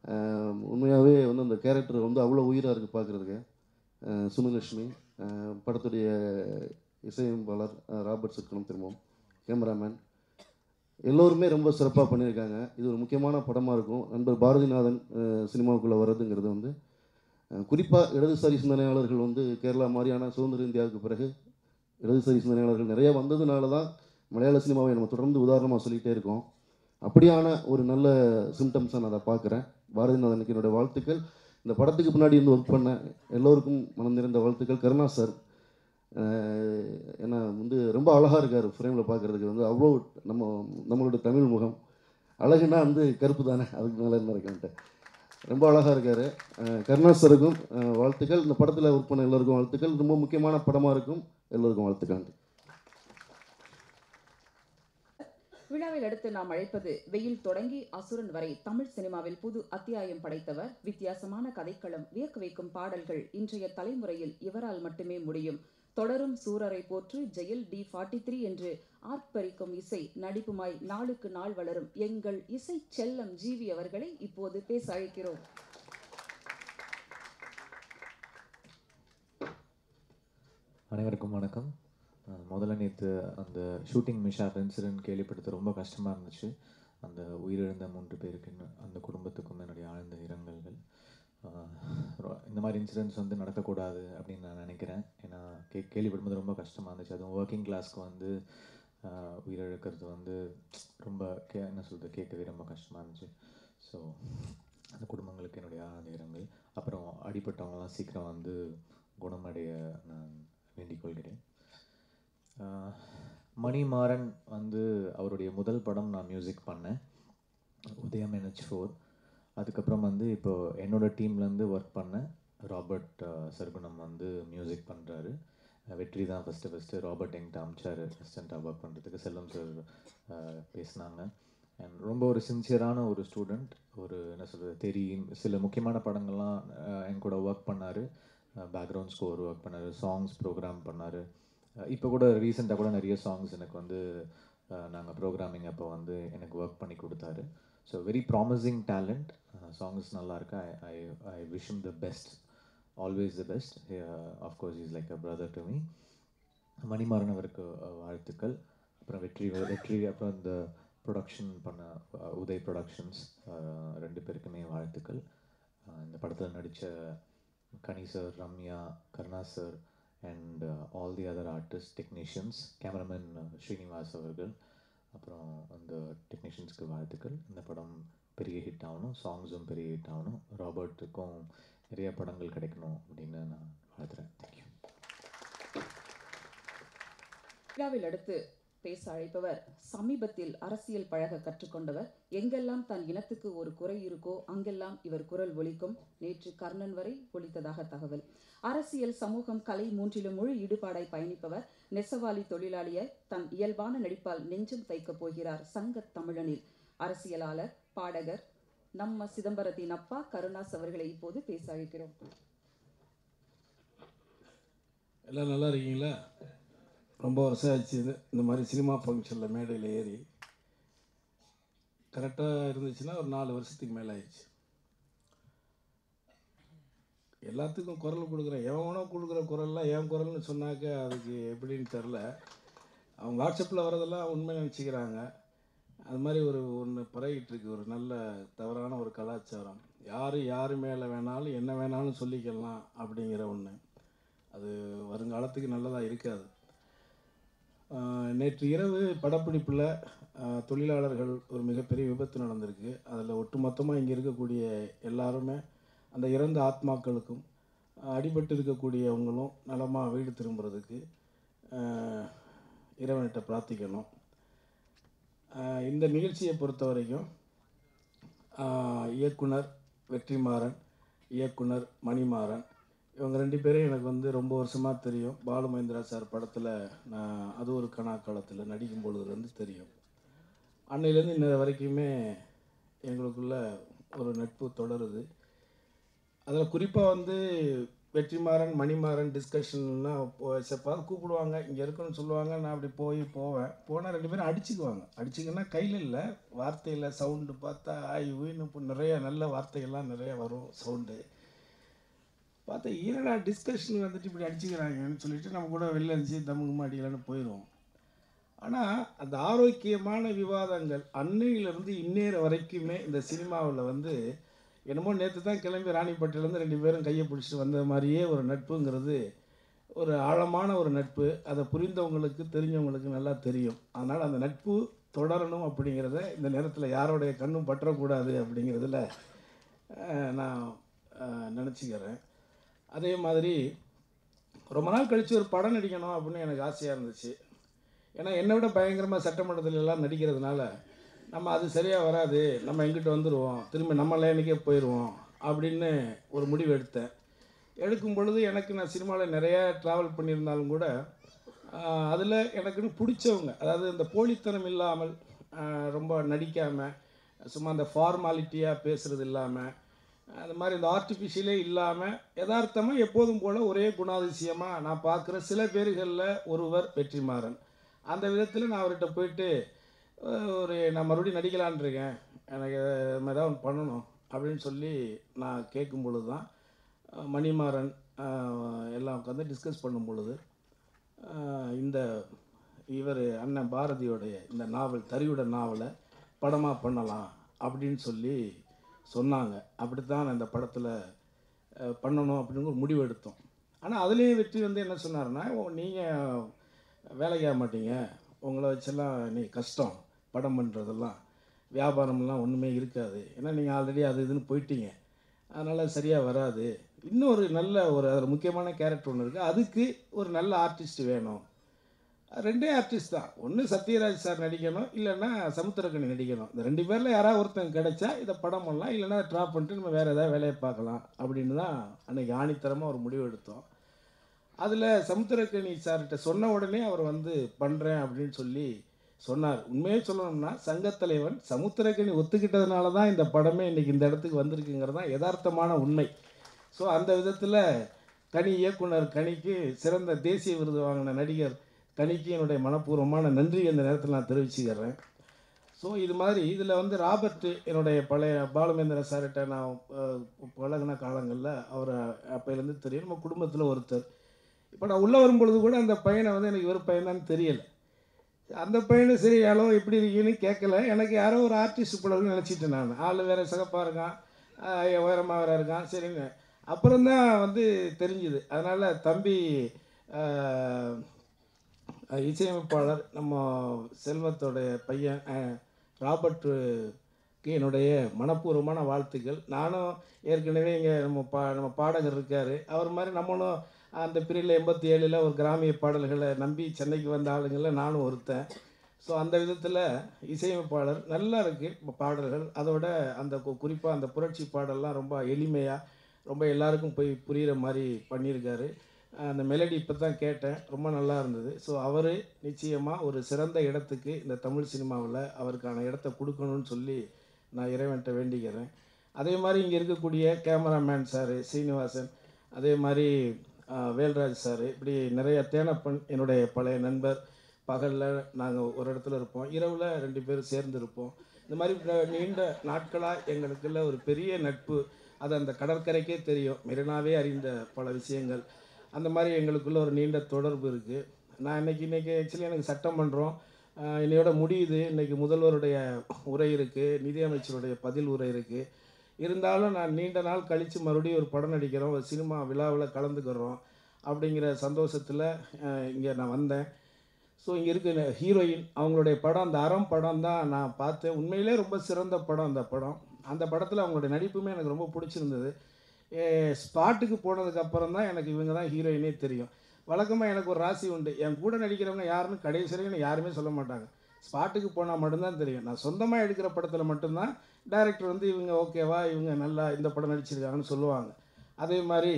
உண்மையாகவே வந்து அந்த கேரக்டர் வந்து அவ்வளோ உயிராக இருக்குது பார்க்குறதுக்கு சுமலட்சுமி அஹ் படத்துடைய இசையமைப்பாளர் அஹ் ராபர்ட் சிற்கணும் திரும்பவும் கேமராமேன் எல்லோருமே ரொம்ப சிறப்பாக பண்ணியிருக்காங்க இது ஒரு முக்கியமான படமாக இருக்கும் நண்பர் பாரதிநாதன் சினிமாவுக்குள்ளே வர்றதுங்கிறது வந்து குறிப்பாக இடதுசாரி சிந்தனையாளர்கள் வந்து கேரளா மாதிரியான சுதந்திர இந்தியாவுக்கு பிறகு இடதுசாரி சிந்தனையாளர்கள் நிறைய வந்ததுனால தான் மலையாள சினிமாவை நம்ம தொடர்ந்து உதாரணமாக சொல்லிகிட்டே இருக்கோம் அப்படியான ஒரு நல்ல சிம்டம்ஸை நான் அதை பார்க்குறேன் பாரதிநாதனுக்கு என்னோட வாழ்த்துக்கள் இந்த படத்துக்கு பின்னாடி இருந்து ஒர்க் பண்ண எல்லோருக்கும் மனம் நிறைந்த வாழ்த்துக்கள் கருணா சார் அஹ் ஏன்னா வந்து ரொம்ப அழகாக இருக்கார் ஃப்ரேமில் பார்க்குறதுக்கு வந்து அவ்வளோ நம்ம நம்மளோட தமிழ் முகம் அழகுனா வந்து கருப்பு தானே அதுக்கு மேலே என்ன இருக்கேன்ட்டு ரொம்ப அழகாக இருக்கார் கருணா சாருக்கும் அஹ் வாழ்த்துக்கள் இந்த படத்தில் ஒர்க் பண்ண எல்லோருக்கும் வாழ்த்துக்கள் ரொம்ப முக்கியமான படமாக இருக்கும் எல்லோருக்கும் வாழ்த்துக்கள் விழாவில் அடுத்து நாம் அழைப்பது வெயில் தொடங்கி அசுரன் வரை தமிழ் சினிமாவில் புது அத்தியாயம் படைத்தவர் வித்தியாசமான கதைக்களம் வியக்க வைக்கும் பாடல்கள் இன்றைய தலைமுறையில் இவரால் மட்டுமே முடியும் தொடரும் சூரரை போற்று ஜெயில் டி ஃபார்ட்டி த்ரீ என்று ஆர்ப்பரிக்கும் இசை நடிப்புமாய் நாளுக்கு நாள் வளரும் எங்கள் இசை செல்லம் ஜீவி அவர்களை இப்போது பேச அழைக்கிறோம் அனைவருக்கும் வணக்கம் அஹ் முதல்ல நேற்று அந்த ஷூட்டிங் மிஷாப் இன்சிடென்ட் கேள்விப்பட்டது ரொம்ப கஷ்டமாக இருந்துச்சு அந்த உயிரிழந்த மூன்று பேருக்கு இன்னும் அந்த குடும்பத்துக்கும் என்னுடைய ஆழ்ந்த இரங்கல்கள் அஹ் ரொ- இந்த மாதிரி இன்சிடென்ட்ஸ் வந்து நடக்கக்கூடாது அப்படின்னு நான் நினைக்கிறேன் ஏன்னா கே கேள்விப்படும்போது ரொம்ப கஷ்டமாக இருந்துச்சு அதுவும் ஒர்க்கிங் கிளாஸ்க்கு வந்து அஹ், உயிரிழக்கிறது வந்து ரொம்ப கே என்ன சொல்கிறது கேட்கவே ரொம்ப கஷ்டமாக இருந்துச்சு ஸோ அந்த குடும்பங்களுக்கு என்னுடைய ஆழ்ந்த இரங்கல் அப்புறம் அடிப்பட்டவங்கலாம் சீக்கிரம் வந்து குணமடைய நான் வேண்டிக் கொள்கிறேன் ஆஹ் மணிமாறன் வந்து அவருடைய முதல் படம் நான் மியூசிக் பண்ணேன் உதயம் NH4 ஃபோர் அதுக்கப்புறம் வந்து இப்போ என்னோட டீம்லேருந்து ஒர்க் பண்ண ராபர்ட் ஆஹ், சர்குணம் வந்து மியூசிக் பண்ணுறாரு வெற்றி தான் ஃபஸ்ட்டு ஃபஸ்ட்டு ராபர்ட் எங்கிட்ட அமிச்சார் அசிஸ்டண்ட்டாக ஒர்க் பண்ணுறதுக்கு செல்லம் சார் பேசினாங்க அண்ட் ரொம்ப ஒரு சின்சியரான ஒரு ஸ்டூடெண்ட் ஒரு என்ன சொல்கிறது தெரியும் சில முக்கியமான படங்கள்லாம் ஆஹ், என் கூட ஒர்க் பண்ணார் பேக்ரவுண்ட் ஸ்கோர் ஒர்க் பண்ணார் சாங்ஸ் ப்ரோக்ராம் பண்ணார் இப்போ கூட ரீசெண்டாக கூட நிறைய சாங்ஸ் எனக்கு வந்து நாங்கள் ப்ரோக்ராமிங் அப்போ வந்து எனக்கு ஒர்க் பண்ணி கொடுத்தாரு so very promising talent songs நல்லா இருக்கு I I I wish the best always the best of course is like a brother to me Manimaran அவருக்கு அஹ், வாழ்த்துக்கள் அப்புறம் வெற்றி வெற்றி அப்புறம் இந்த ப்ரொடக்ஷன் பண்ண அஹ், உதய் ப்ரொடக்ஷன்ஸ் ரெண்டு பேருக்குமே வாழ்த்துக்கள் அஹ், இந்த படத்தில் நடித்த Kani sir Ramya Karuna sir and all the other artist technicians cameraman Srinivas அவர்கள் அப்புறம் அந்த டெக்னீஷியன்ஸ்க்கு வாழ்த்துக்கள் இந்த படம் பெரிய ஹிட் ஆகணும் சாங்ஸும் பெரிய ஹிட் ஆகணும் ராபர்ட்டுக்கும் நிறைய படங்கள் கிடைக்கணும் அப்படின்னு நான் வாழ்த்துறேன் தேங்க்யூ விழாவில் அடுத்து பேச அழைப்பவர் சமீபத்தில் அரசியல் பழக கற்றுக்கொண்டவர் எங்கெல்லாம் தன் இனத்துக்கு ஒரு குறை இருக்கோ அங்கெல்லாம் இவர் குரல் ஒலிக்கும் நேற்று கர்ணன் வரை ஒலித்ததாக தகவல் அரசியல் சமூகம் கலை மூன்றிலும் முழு ஈடுபாடாய் பயணிப்பவர் நெசவாளி தொழிலாளியை தன் இயல்பான நடிப்பால் நெஞ்சம் தைக்கப் போகிறார் சங்கத் தமிழனில் அரசியலாளர் பாடகர் நம்ம சிதம்பரத்தின் அப்பா கருணாஸ் அவர்களை இப்போது பேச அழைக்கிறோம் எல்லாம் நல்லா இருக்கீங்களா ரொம்ப வருஷம் ஆச்சு இது இந்த மாதிரி சினிமா ஃபங்க்ஷனில் மேடையில் ஏறி கரெக்டாக இருந்துச்சுன்னா ஒரு நாலு வருஷத்துக்கு மேலே ஆயிடுச்சு எல்லாத்துக்கும் குரல் கொடுக்குறேன் எவனோ கொடுக்குற குரல்லாம் என் குரல்னு சொன்னாக்க அதுக்கு எப்படின்னு தெரில அவங்க வாட்ஸ்அப்பில் வரதெல்லாம் உண்மை நினச்சிக்கிறாங்க அது மாதிரி ஒரு ஒன்று பரவிட்டு இருக்கு ஒரு நல்ல தவறான ஒரு கலாச்சாரம் யார் யார் மேலே வேணாலும் என்ன வேணாலும் சொல்லிக்கலாம் அப்படிங்கிற ஒன்று அது வருங்காலத்துக்கு நல்லதாக இருக்காது ஆஹ் நேற்று இரவு படப்பிடிப்பில் ஆஹ் தொழிலாளர்கள் ஒரு மிகப்பெரிய விபத்து நடந்திருக்கு அதில் ஒட்டுமொத்தமாக இங்கே இருக்கக்கூடிய எல்லாருமே அந்த இறந்த ஆத்மாக்களுக்கும் ஆஹ் அடிபட்டு இருக்கக்கூடியவங்களும் நலமாக வீடு திரும்புறதுக்கு ஆஹ் இறைவன்கிட்ட பிரார்த்திக்கணும் ஆஹ் இந்த நிகழ்ச்சியை பொறுத்த வரைக்கும் ஆஹ் இயக்குனர் வெற்றிமாறன் இயக்குனர் மணிமாறன் இவங்க ரெண்டு பேரும் எனக்கு வந்து ரொம்ப வருஷமாக தெரியும் பாலு மகேந்திரா சார் படத்தில் நான் அது ஒரு கணா காலத்தில் நடிக்கும் பொழுதுலேருந்து தெரியும் அன்னையிலேருந்து இன்ன வரைக்குமே எங்களுக்குள்ள ஒரு நட்பு தொடருது அதில் குறிப்பாக வந்து வெற்றிமாறன் மணிமாறன் டிஸ்கஷன்னா செப்பாவது கூப்பிடுவாங்க இங்கே இருக்கணும்னு சொல்லுவாங்க நான் அப்படி போய் போவேன் போனால் ரெண்டு பேரும் அடிச்சுக்குவாங்க அடிச்சுக்கன்னா கையில் இல்லை வார்த்தையில் சவுண்டு பார்த்தா ஆய் ஊயின்னு இப்போ நிறைய நல்ல வார்த்தைகள்லாம் நிறைய வரும் சவுண்டு பார்த்தா ஈரடா டிஸ்கஷன் வந்துட்டு இப்படி அடிச்சுக்கிறாங்கன்னு சொல்லிட்டு நம்ம கூட வெளில இருந்துச்சு தமுகமாக அடிக்கலான்னு போயிடுவோம் ஆனால் அந்த ஆரோக்கியமான விவாதங்கள் அன்னையிலிருந்து இன்னேற வரைக்குமே இந்த சினிமாவில் வந்து என்னமோ நேற்று தான் கிளம்பி ராணிப்பேட்டையிலேருந்து ரெண்டு பேரும் கையை பிடிச்சிட்டு வந்த மாதிரியே ஒரு நட்புங்கிறது ஒரு ஆழமான ஒரு நட்பு அதை புரிந்தவங்களுக்கு தெரிஞ்சவங்களுக்கு நல்லா தெரியும் அதனால் அந்த நட்பு தொடரணும் அப்படிங்கிறத இந்த நேரத்தில் யாரோடைய கண்ணும் பற்றக்கூடாது அப்படிங்கிறதுல அஹ், நான் அஹ், நினச்சிக்கிறேன் அதே மாதிரி ரொம்ப நாள் கழித்து ஒரு படம் நடிக்கணும் அப்படின்னு எனக்கு ஆசையாக இருந்துச்சு ஏன்னா என்னை விட பயங்கரமாக சட்டமன்றத்துல எல்லாம் நடிக்கிறதுனால நம்ம அது சரியாக வராது நம்ம எங்கிட்ட வந்துடுவோம் திரும்பி நம்ம லைனுக்கே போயிடுவோம் அப்படின்னு ஒரு முடிவு எடுத்தேன் எடுக்கும் பொழுது எனக்கு நான் சினிமாவில் நிறையா ட்ராவல் பண்ணியிருந்தாலும் கூட அதில் எனக்குன்னு பிடிச்சவங்க அதாவது இந்த போலித்தனம் இல்லாமல் ஆஹ், ரொம்ப நடிக்காமல் சும்மா அந்த ஃபார்மாலிட்டியாக பேசுகிறது இல்லாமல் அது மாதிரி இந்த ஆர்டிஃபிஷியலே இல்லாமல் யதார்த்தமாக எப்போதும் போல் ஒரே குணாதிசயமாக நான் பார்க்குற சில பேர்களில் ஒருவர் வெற்றிமாறன் அந்த விதத்தில் நான் அவர்கிட்ட போயிட்டு அஹ், ஒரு நான் மறுபடியும் நடிக்கலான்னு இருக்கேன் எனக்கு இது மாதிரி தான் ஒன்று பண்ணணும் அப்படின்னு சொல்லி நான் கேட்கும் பொழுது தான் அஹ், மணிமாறன் அஹ், எல்லாம் உட்காந்து டிஸ்கஸ் பண்ணும் பொழுது அஹ், இந்த இவர் அண்ணன் பாரதியோடைய இந்த நாவல் தறியுட நாவலை படமாக பண்ணலாம் அப்படின்னு சொல்லி சொன்னாங்க அப்படித்தான் நான் இந்த படத்தில் பண்ணணும் அப்படின்னு ஒரு முடிவு எடுத்தோம் ஆனால் அதுலேயும் வெற்றி வந்து என்ன சொன்னாருன்னா நீங்கள் வேலைக்கு ஆக மாட்டீங்க உங்களை வச்செல்லாம் நீ கஷ்டம் படம் பண்ணுறதெல்லாம் வியாபாரம்லாம் ஒன்றுமே இருக்காது ஏன்னா நீங்கள் ஆல்ரெடி அது இதுன்னு போயிட்டீங்க அதனால் சரியாக வராது இன்னொரு நல்ல ஒரு அதில் முக்கியமான கேரக்டர் ஒன்று இருக்குது அதுக்கு ஒரு நல்ல ஆர்டிஸ்ட் வேணும் ரெண்டே ஆர்டிஸ்ட் தான் ஒன்று சத்யராஜ் சார் நடிக்கணும் இல்லைன்னா சமுத்திரக்கணி நடிக்கணும் இந்த ரெண்டு பேரில் யாராவது ஒருத்தன் கிடைச்சா இதை படம் பண்ணலாம் இல்லைன்னா ட்ராப் பண்ணிட்டு நம்ம வேறு ஏதாவது வேலையை பார்க்கலாம் அப்படின்னு தான் அன்றைக்கி ஆணித்தரமாக ஒரு முடிவு எடுத்தோம் அதில் சமுத்திரக்கணி சார்கிட்ட சொன்ன உடனே அவர் வந்து பண்ணுறேன் அப்படின்னு சொல்லி சொன்னார் உண்மையே சொல்லணும்னா சங்கத்தலைவன் சமுத்திரக்கணி ஒத்துக்கிட்டதுனால தான் இந்த படமே இன்றைக்கி இந்த இடத்துக்கு வந்திருக்குங்கிறது தான் யதார்த்தமான உண்மை ஸோ அந்த விதத்தில் கனி இயக்குனர் கனிக்கு சிறந்த தேசிய விருது வாங்கின நடிகர் கனிக்கு என்னுடைய மனப்பூர்வமான நன்றி இந்த நேரத்தில் நான் தெரிவிச்சுக்கிறேன் ஸோ இது மாதிரி இதில் வந்து ராபர்ட் என்னுடைய பழைய பாலுமேந்திர சார்கிட்ட நான் அஹ், பழகுன காலங்களில் அவரை அப்போலேருந்து தெரியும் நம்ம குடும்பத்தில் ஒருத்தர் இப்போ நான் உள்ளே வரும்பொழுது கூட அந்த பையனை வந்து எனக்கு ஒரு பையன் தெரியலை அந்த பையனும் சரி யாரோ எப்படி இருக்கீன்னு கேட்கல எனக்கு யாரோ ஒரு ஆர்டிஸ்ட் போலன்னு நினச்சிட்டேன் நான் ஆள் வேறு சிகப்பாக இருக்கான் ஆஹ் உயரமாக வேறு இருக்கான் சரின்னு அப்புறம் தான் வந்து தெரிஞ்சுது அதனால் தம்பி ஆஹ், இசையமைப்பாளர் நம்ம செல்வத்தோடைய பையன் அஹ், ராபர்ட்டுக்கு என்னுடைய மனப்பூர்வமான வாழ்த்துக்கள் நானும் ஏற்கனவே இங்கே நம்ம பா நம்ம பாடகர் இருக்கார் அவர் மாதிரி நம்மளும் அந்த பிரிவில் எண்பத்தி ஏழில் ஒரு கிராமிய பாடல்களை நம்பி சென்னைக்கு வந்த ஆளுங்களில் நானும் ஒருத்தன் ஸோ அந்த விதத்தில் இசையமைப்பாளர் நல்லா இருக்குது பாடல்கள் அதோட அந்த குறிப்பாக அந்த புரட்சி பாடல்லாம் ரொம்ப எளிமையாக ரொம்ப எல்லாருக்கும் போய் புரிகிற மாதிரி பண்ணியிருக்காரு அந்த மெலடி இப்போ தான் கேட்டேன் ரொம்ப நல்லா இருந்தது ஸோ அவர் நிச்சயமாக ஒரு சிறந்த இடத்துக்கு இந்த தமிழ் சினிமாவில் அவருக்கான இடத்த கொடுக்கணும்னு சொல்லி நான் இறைவன்கிட்ட வேண்டிக்கிறேன் அதே மாதிரி இங்கே இருக்கக்கூடிய கேமராமேன் சார் சீனிவாசன் அதே மாதிரி ஆஹ், வேல்ராஜ் சார் இப்படி நிறைய தேனப்பன் என்னுடைய பழைய நண்பர் பகலில் நாங்கள் ஒரு இடத்துல இருப்போம் இரவில் ரெண்டு பேரும் சேர்ந்து இருப்போம் இந்த மாதிரி ந- நீண்ட நாட்களாக எங்களுக்குள்ள ஒரு பெரிய நட்பு அது அந்த கடற்கரைக்கே தெரியும் மெரினாவே அறிந்த பல விஷயங்கள் அந்த மாதிரி எங்களுக்குள்ள ஒரு நீண்ட தொடர்பு இருக்குது நான் இன்னைக்கு இன்னைக்கு ஆக்சுவலி எனக்கு சட்டமன்றம் ஆஹ், இன்னையோட முடியுது இன்னைக்கு முதல்வருடைய உரை இருக்குது நிதியமைச்சருடைய பதில் உரை இருக்குது இருந்தாலும் நான் நீண்ட நாள் கழித்து மறுபடியும் ஒரு படம் நடிக்கிறோம் ஒரு சினிமா விழாவில் கலந்துக்கிறோம் அப்படிங்கிற சந்தோஷத்தில் இங்கே நான் வந்தேன் ஸோ இங்கே இருக்க ஹீரோயின் அவங்களுடைய படம் அந்த அறம் படம் தான் நான் பார்த்தேன் உண்மையிலே ரொம்ப சிறந்த படம் அந்த படம் அந்த படத்தில் அவங்களுடைய நடிப்புமே எனக்கு ரொம்ப பிடிச்சிருந்தது ஸ்பாட்டுக்கு போனதுக்கு அப்புறம் தான் எனக்கு இவங்க தான் ஹீரோயினே தெரியும் வழக்கமாக எனக்கு ஒரு ராசி உண்டு என் கூட நடிக்கிறவங்க யாருன்னு கடைசி வரைக்கும் யாருமே சொல்ல மாட்டாங்க ஸ்பாட்டுக்கு போனால் மட்டும்தான் தெரியும் நான் சொந்தமாக எடுக்கிற படத்தில் மட்டும்தான் டைரக்டர் வந்து இவங்க ஓகேவா இவங்க நல்லா இந்த படம் நடிச்சிருக்காங்கன்னு சொல்லுவாங்க அதே மாதிரி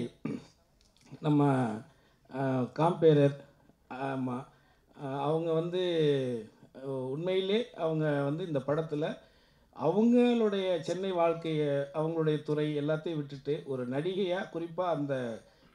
நம்ம அஹ், காம்பேரர் ஆமாம் அவங்க வந்து அஹ், உண்மையிலே அவங்க வந்து இந்த படத்தில் அவங்களுடைய சென்னை வாழ்க்கையை அவங்களுடைய துறை எல்லாத்தையும் விட்டுட்டு ஒரு நடிகையாக குறிப்பாக அந்த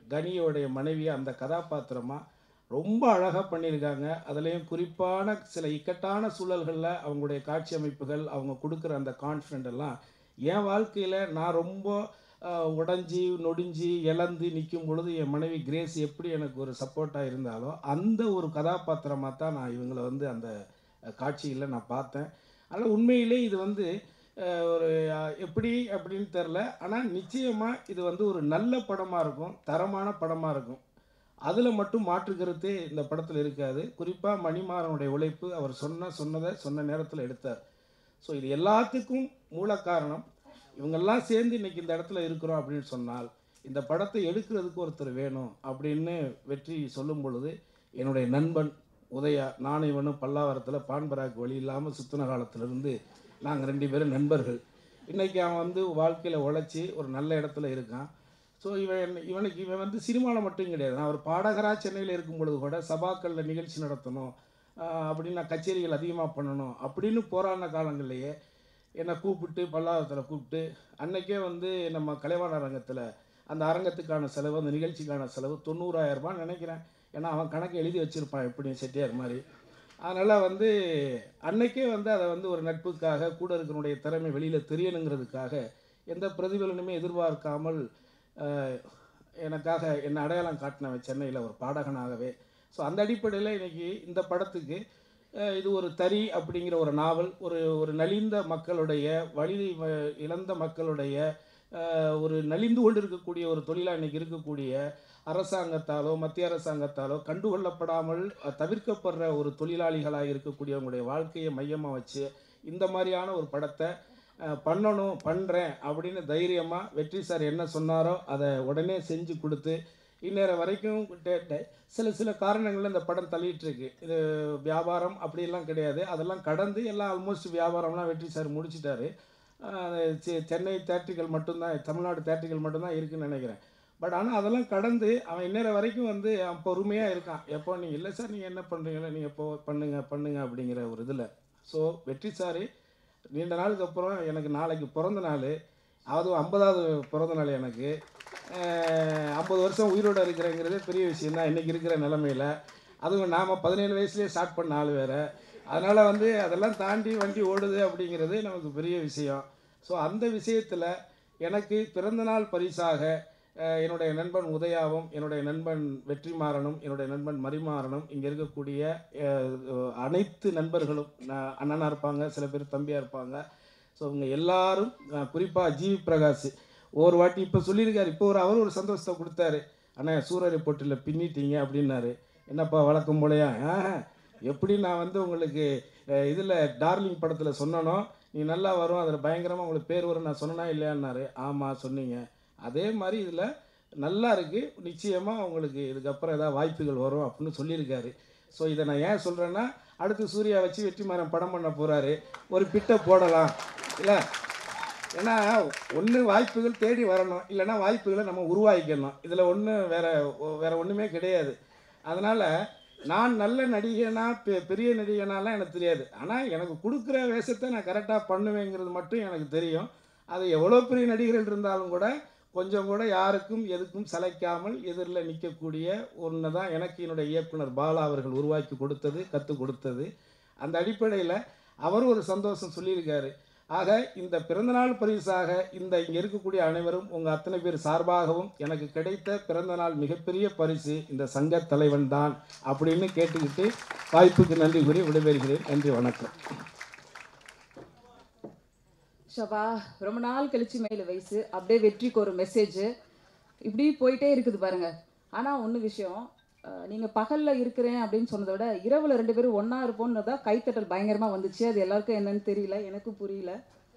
கனியோடைய மனைவி அந்த கதாபாத்திரமாக ரொம்ப அழகாக பண்ணியிருக்காங்க அதுலேயும் குறிப்பான சில இக்கட்டான சூழல்களில் அவங்களுடைய காட்சி அமைப்புகள் அவங்க கொடுக்குற அந்த கான்ஃபிடென்ட் எல்லாம் என் வாழ்க்கையில் நான் ரொம்ப ஆஹ், உடைஞ்சி நொடிஞ்சு இழந்து நிற்கும் பொழுது என் மனைவி கிரேஸ் எப்படி எனக்கு ஒரு சப்போர்ட்டாக இருந்தாலோ அந்த ஒரு கதாபாத்திரமாக தான் நான் இவங்களை வந்து அந்த காட்சியில் நான் பார்த்தேன் ஆனால் உண்மையிலே இது வந்து அஹ், ஒரு அஹ், எப்படி அப்படின்னு தெரில ஆனால் நிச்சயமாக இது வந்து ஒரு நல்ல படமாக இருக்கும் தரமான படமாக இருக்கும் அதில் மட்டும் மாற்று கருத்தே இந்த படத்தில் இருக்காது குறிப்பாக மணிமாறனுடைய உழைப்பு அவர் சொன்ன சொன்னதை சொன்ன நேரத்தில் எடுத்தார் ஸோ இது எல்லாத்துக்கும் மூல காரணம் இவங்கெல்லாம் சேர்ந்து இன்னைக்கு இந்த இடத்துல இருக்கிறோம் அப்படின்னு சொன்னால் இந்த படத்தை எடுக்கிறதுக்கு ஒருத்தர் வேணும் அப்படின்னு வெற்றி சொல்லும் பொழுது என்னுடைய நண்பன் உதயா நானும் இவனும் பல்லாவரத்தில் பான்பராக் வழி இல்லாமல் சுத்தின காலத்திலிருந்து நாங்கள் ரெண்டு பேரும் நண்பர்கள் இன்றைக்கி அவன் வந்து வாழ்க்கையில் உழைச்சி ஒரு நல்ல இடத்துல இருக்கான் ஸோ இவன் இவனுக்கு இவன் வந்து சினிமாவில் மட்டும் கிடையாது நான் ஒரு பாடகராக சென்னையில் இருக்கும் பொழுது கூட சபாக்களில் நிகழ்ச்சி நடத்தணும் ஆஹ் அப்படின்னு நான் கச்சேரிகள் அதிகமாக பண்ணணும் அப்படின்னு போராடின காலங்கள்லேயே என்னை கூப்பிட்டு பல்லாவரத்தில் கூப்பிட்டு அன்னைக்கே வந்து நம்ம கலைவாணர் அரங்கத்தில் அந்த அரங்கத்துக்கான செலவு அந்த நிகழ்ச்சிக்கான செலவு தொண்ணூறாயிரம் ரூபான்னு நினைக்கிறேன் ஏன்னா அவன் கணக்கு எழுதி வச்சுருப்பான் எப்படி செட்டியார் மாதிரி அதனால் வந்து அன்னைக்கே வந்து அதை வந்து ஒரு நட்புக்காக கூட இருக்கிறனுடைய திறமை வெளியில் தெரியணுங்கிறதுக்காக எந்த பிரதிபலனுமே எதிர்பார்க்காமல் ஆஹ், எனக்காக என்னை அடையாளம் காட்டினவன் சென்னையில் ஒரு பாடகனாகவே ஸோ அந்த அடிப்படையில் இன்னைக்கு இந்த படத்துக்கு அஹ், இது ஒரு தறி அப்படிங்கிற ஒரு நாவல் ஒரு ஒரு நலிந்த மக்களுடைய வழி வ- இழந்த மக்களுடைய அஹ், ஒரு நலிந்து கொண்டிருக்கக்கூடிய ஒரு தொழிலாக இன்னைக்கு இருக்கக்கூடிய அரசாங்கத்தாலோ மத்திய அரசாங்கத்தாலோ கண்டுகொள்ளப்படாமல் அஹ், தவிர்க்கப்படுற ஒரு தொழிலாளிகளாக இருக்கக்கூடியவங்களுடைய வாழ்க்கையை மையமாக வச்சு இந்த மாதிரியான ஒரு படத்தை அஹ், பண்ணணும் பண்ணுறேன் அப்படின்னு தைரியமாக வெற்றி சார் என்ன சொன்னாரோ அதை உடனே செஞ்சு கொடுத்து இந்நேரம் வரைக்கும் டே- டே- சில சில காரணங்கள்ல இந்த படம் தள்ளிட்டு இருக்கு இது வியாபாரம் அப்படியெல்லாம் கிடையாது அதெல்லாம் கடந்து எல்லாம் ஆல்மோஸ்ட் வியாபாரம்லாம் வெற்றி சார் முடிச்சிட்டாரு அஹ் செ- சென்னை தேட்டர்கள் மட்டும்தான் தமிழ்நாடு தேட்டர்கள் மட்டும்தான் இருக்குன்னு நினைக்கிறேன் பட் ஆனால் அதெல்லாம் கடந்து அவன் இந்நேரம் வரைக்கும் வந்து அவன் பொறுமையாக இருக்கான் எப்போ நீங்கள் இல்லை சார் நீங்கள் என்ன பண்ணுறீங்களோ நீங்கள் எப்போ பண்ணுங்க பண்ணுங்க அப்படிங்கிற ஒரு இதில் ஸோ வெற்றி சார் நீண்ட நாளுக்கு அப்புறம் எனக்கு நாளைக்கு பிறந்த நாள் அதுவும் ஐம்பதாவது பிறந்த நாள் எனக்கு ஐம்பது வருஷம் உயிரோட இருக்கிறேங்கிறதே பெரிய விஷயம் தான் இன்றைக்கி இருக்கிற நிலமையில அதுவும் நாம் பதினேழு வயசுலேயே ஸ்டார்ட் பண்ண ஆள் வேறு அதனால் வந்து அதெல்லாம் தாண்டி வண்டி ஓடுது அப்படிங்கிறது நமக்கு பெரிய விஷயம் ஸோ அந்த விஷயத்தில் எனக்கு பிறந்தநாள் பரிசாக அஹ், என்னுடைய நண்பன் உதயாவும் என்னுடைய நண்பன் வெற்றிமாறனும் என்னுடைய நண்பன் மரிமாறனும் இங்கே இருக்கக்கூடிய அஹ், அனைத்து நண்பர்களும் நான் அண்ணனாக இருப்பாங்க சில பேர் தம்பியாக இருப்பாங்க ஸோ இவங்க எல்லாரும் குறிப்பாக ஜிவி பிரகாஷ் ஒரு வாட்டி இப்போ சொல்லியிருக்காரு இப்போ ஒரு அவர் ஒரு சந்தோஷத்தை கொடுத்தாரு அண்ணா சூரிய போட்டியில் பின்னிட்டீங்க அப்படின்னாரு என்னப்பா வழக்கம் போலையா ஆஹ், எப்படி நான் வந்து உங்களுக்கு இதில் டார்லிங் படத்தில் சொன்னனோ நீ நல்லா வரும் அதில் பயங்கரமாக உங்களுக்கு பேர் வரும் நான் சொன்னனா இல்லையான்னாரு ஆமாம் சொன்னீங்க அதே மாதிரி இதில் நல்லா இருக்குது நிச்சயமாக உங்களுக்கு இதுக்கப்புறம் ஏதாவது வாய்ப்புகள் வரும் அப்படின்னு சொல்லியிருக்காரு ஸோ இதை நான் ஏன் சொல்கிறேன்னா அடுத்து சூர்யா வச்சு வெற்றிமாறன் படம் பண்ண போகிறாரு ஒரு பிட்டை போடலாம் இல்லை ஏன்னா ஒன்று வாய்ப்புகள் தேடி வரணும் இல்லைன்னா வாய்ப்புகளை நம்ம உருவாக்கிக்கணும் இதில் ஒன்றும் வேற ஒ- வேற ஒன்றுமே கிடையாது அதனால் நான் நல்ல நடிகனா பெ பெரிய நடிகனாலாம் எனக்கு தெரியாது ஆனால் எனக்கு கொடுக்குற வேஷத்தை நான் கரெக்டாக பண்ணுவேங்கிறது மட்டும் எனக்கு தெரியும் அது எவ்வளோ பெரிய நடிகர்கள் இருந்தாலும் கூட கொஞ்சம் கூட யாருக்கும் எதுக்கும் சளைக்காமல் எதிரில் நிற்கக்கூடிய ஒன்று தான் எனக்கு என்னுடைய இயக்குனர் பாலா அவர்கள் உருவாக்கி கொடுத்தது கற்றுக் கொடுத்தது அந்த அடிப்படையில் அவர் ஒரு சந்தோஷம் சொல்லியிருக்காரு ஆக இந்த பிறந்தநாள் பரிசாக இந்த இங்கே இருக்கக்கூடிய அனைவரும் உங்கள் அத்தனை பேர் சார்பாகவும் எனக்கு கிடைத்த பிறந்தநாள் மிகப்பெரிய பரிசு இந்த சங்க தலைவன் தான் அப்படின்னு கேட்டுக்கிட்டு வாய்ப்புக்கு நன்றி கூறி விடைபெறுகிறேன் நன்றி வணக்கம் ஷபா ரொம்ப நாள் கழிச்சு மேல வயசு அப்படியே வெற்றிக்கு ஒரு மெசேஜ் இப்படி போயிட்டே இருக்குது பாருங்க ஆனா ஒண்ணு விஷயம் அஹ், நீங்க பகல்ல இருக்கிறேன் அப்படின்னு சொன்னதை விட இரவுல ரெண்டு பேரும் ஒண்ணா இருப்போம்னு தான் கைத்தட்டல் பயங்கரமா வந்துச்சு அது எல்லாருக்கும் என்னன்னு தெரியல எனக்கும் புரியல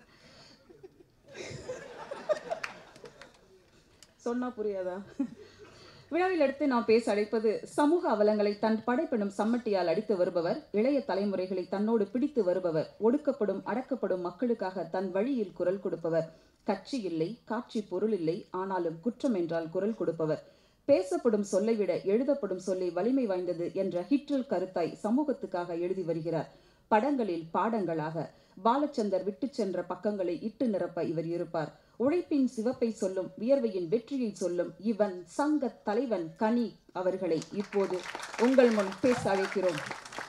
சொன்னா புரியாதா விழாவில் அடுத்து நாம் பேச அழைப்பது சமூக அவலங்களை தன் படைப்பெனும் சம்மட்டியால் அடித்து வருபவர் இளைய தலைமுறைகளை தன்னோடு பிடித்து வருபவர் ஒடுக்கப்படும் அடக்கப்படும் மக்களுக்காக தன் வழியில் குரல் கொடுப்பவர் கட்சி இல்லை காட்சி பொருள் இல்லை ஆனாலும் குற்றம் என்றால் குரல் கொடுப்பவர் பேசப்படும் சொல்லை விட எழுதப்படும் சொல்லை வலிமை வாய்ந்தது என்ற ஹிட்ரல் கருத்தாய் சமூகத்துக்காக எழுதி வருகிறார் படங்களில் பாடங்களாக பாலச்சந்தர் விட்டுச் சென்ற பக்கங்களை இட்டு நிரப்ப இவர் இருப்பார் உழைப்பின் சிவப்பை சொல்லும் வியர்வையின் வெற்றியை சொல்லும் இவன் சங்க தலைவன் கனி அவர்களை இப்போது உங்கள் முன் பேச அழைக்கிறோம்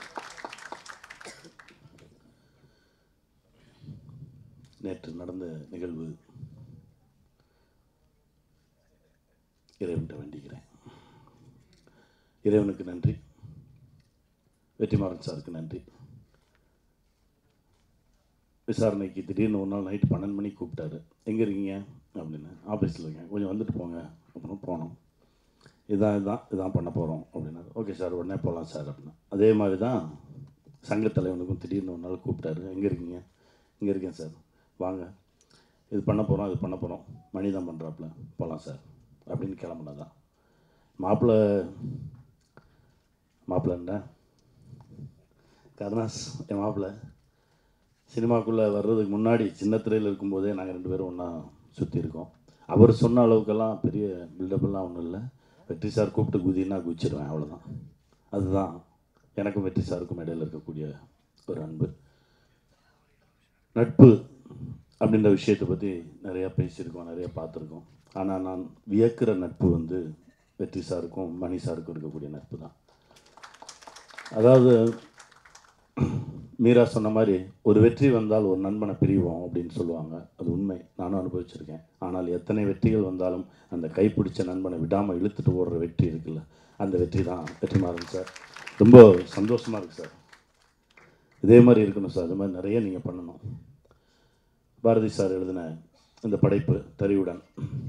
நேற்று நடந்த நிகழ்வு இறைவன்கிட்ட வேண்டிக்கிறேன் இறைவனுக்கு நன்றி வெற்றிமாறன் சாருக்கு நன்றி விசாரணைக்கு திடீர்னு ஒரு நாள் நைட்டு பன்னெண்டு மணிக்கு கூப்பிட்டாரு எங்கே இருக்கீங்க அப்படின்னு ஆஃபீஸில் இருக்கேன் கொஞ்சம் வந்துட்டு போங்க அப்புறம் போனோம் இதான் இதுதான் இதான் பண்ண போகிறோம் அப்படின்னாரு ஓகே சார் உடனே போகலாம் சார் அப்படின்னா அதே மாதிரி தான் சங்கத் தலைவனுக்கும் திடீர்னு ஒரு நாள் கூப்பிட்டாரு எங்கே இருக்கீங்க இங்கே இருக்கேன் சார் வாங்க இது பண்ண போகிறோம் இது பண்ண போகிறோம் மணி தான் பண்ணுறாப்புல போகலாம் சார் அப்படின்னு கிளம்புனதான் மாப்பிள்ளை மாப்பிள்ளை கருணாஸ் என் மாப்பிள்ளை சினிமாக்குள்ளே வர்றதுக்கு முன்னாடி சின்ன திரையில் இருக்கும்போதே நாங்கள் ரெண்டு பேரும் ஒன்றா சுற்றி இருக்கோம் அவர் சொன்ன அளவுக்கெல்லாம் பெரிய பில்டப்லாம் ஒன்றும் இல்லை வெற்றி சார் கூப்பிட்டு குதினா குதிச்சிடுவேன் அவ்வளோதான் அதுதான் எனக்கும் வெற்றி சாருக்கும் இடையில இருக்கக்கூடிய ஒரு அன்பு நட்பு அப்படின்ற விஷயத்தை பற்றி நிறையா பேசியிருக்கோம் நிறையா பார்த்துருக்கோம் ஆனால் நான் வியக்கிற நட்பு வந்து வெற்றி சாருக்கும் மணி சாருக்கும் இருக்கக்கூடிய நட்பு தான் அதாவது மீரா சொன்ன மாதிரி ஒரு வெற்றி வந்தால் ஒரு நண்பனை பிரிவோம் அப்படின்னு சொல்லுவாங்க அது உண்மை நானும் அனுபவிச்சிருக்கேன் ஆனால் எத்தனை வெற்றிகள் வந்தாலும் அந்த கைப்பிடிச்ச நண்பனை விடாமல் இழுத்துட்டு ஓடுற வெற்றி இருக்குல்ல அந்த வெற்றி தான் வெற்றிமாறன் சார் ரொம்ப சந்தோஷமாக இருக்குது சார் இதே மாதிரி இருக்கணும் சார் அது மாதிரி நிறைய நீங்கள் பண்ணணும் பாரதி சார் எழுதின இந்த படைப்பு தறிவுடன்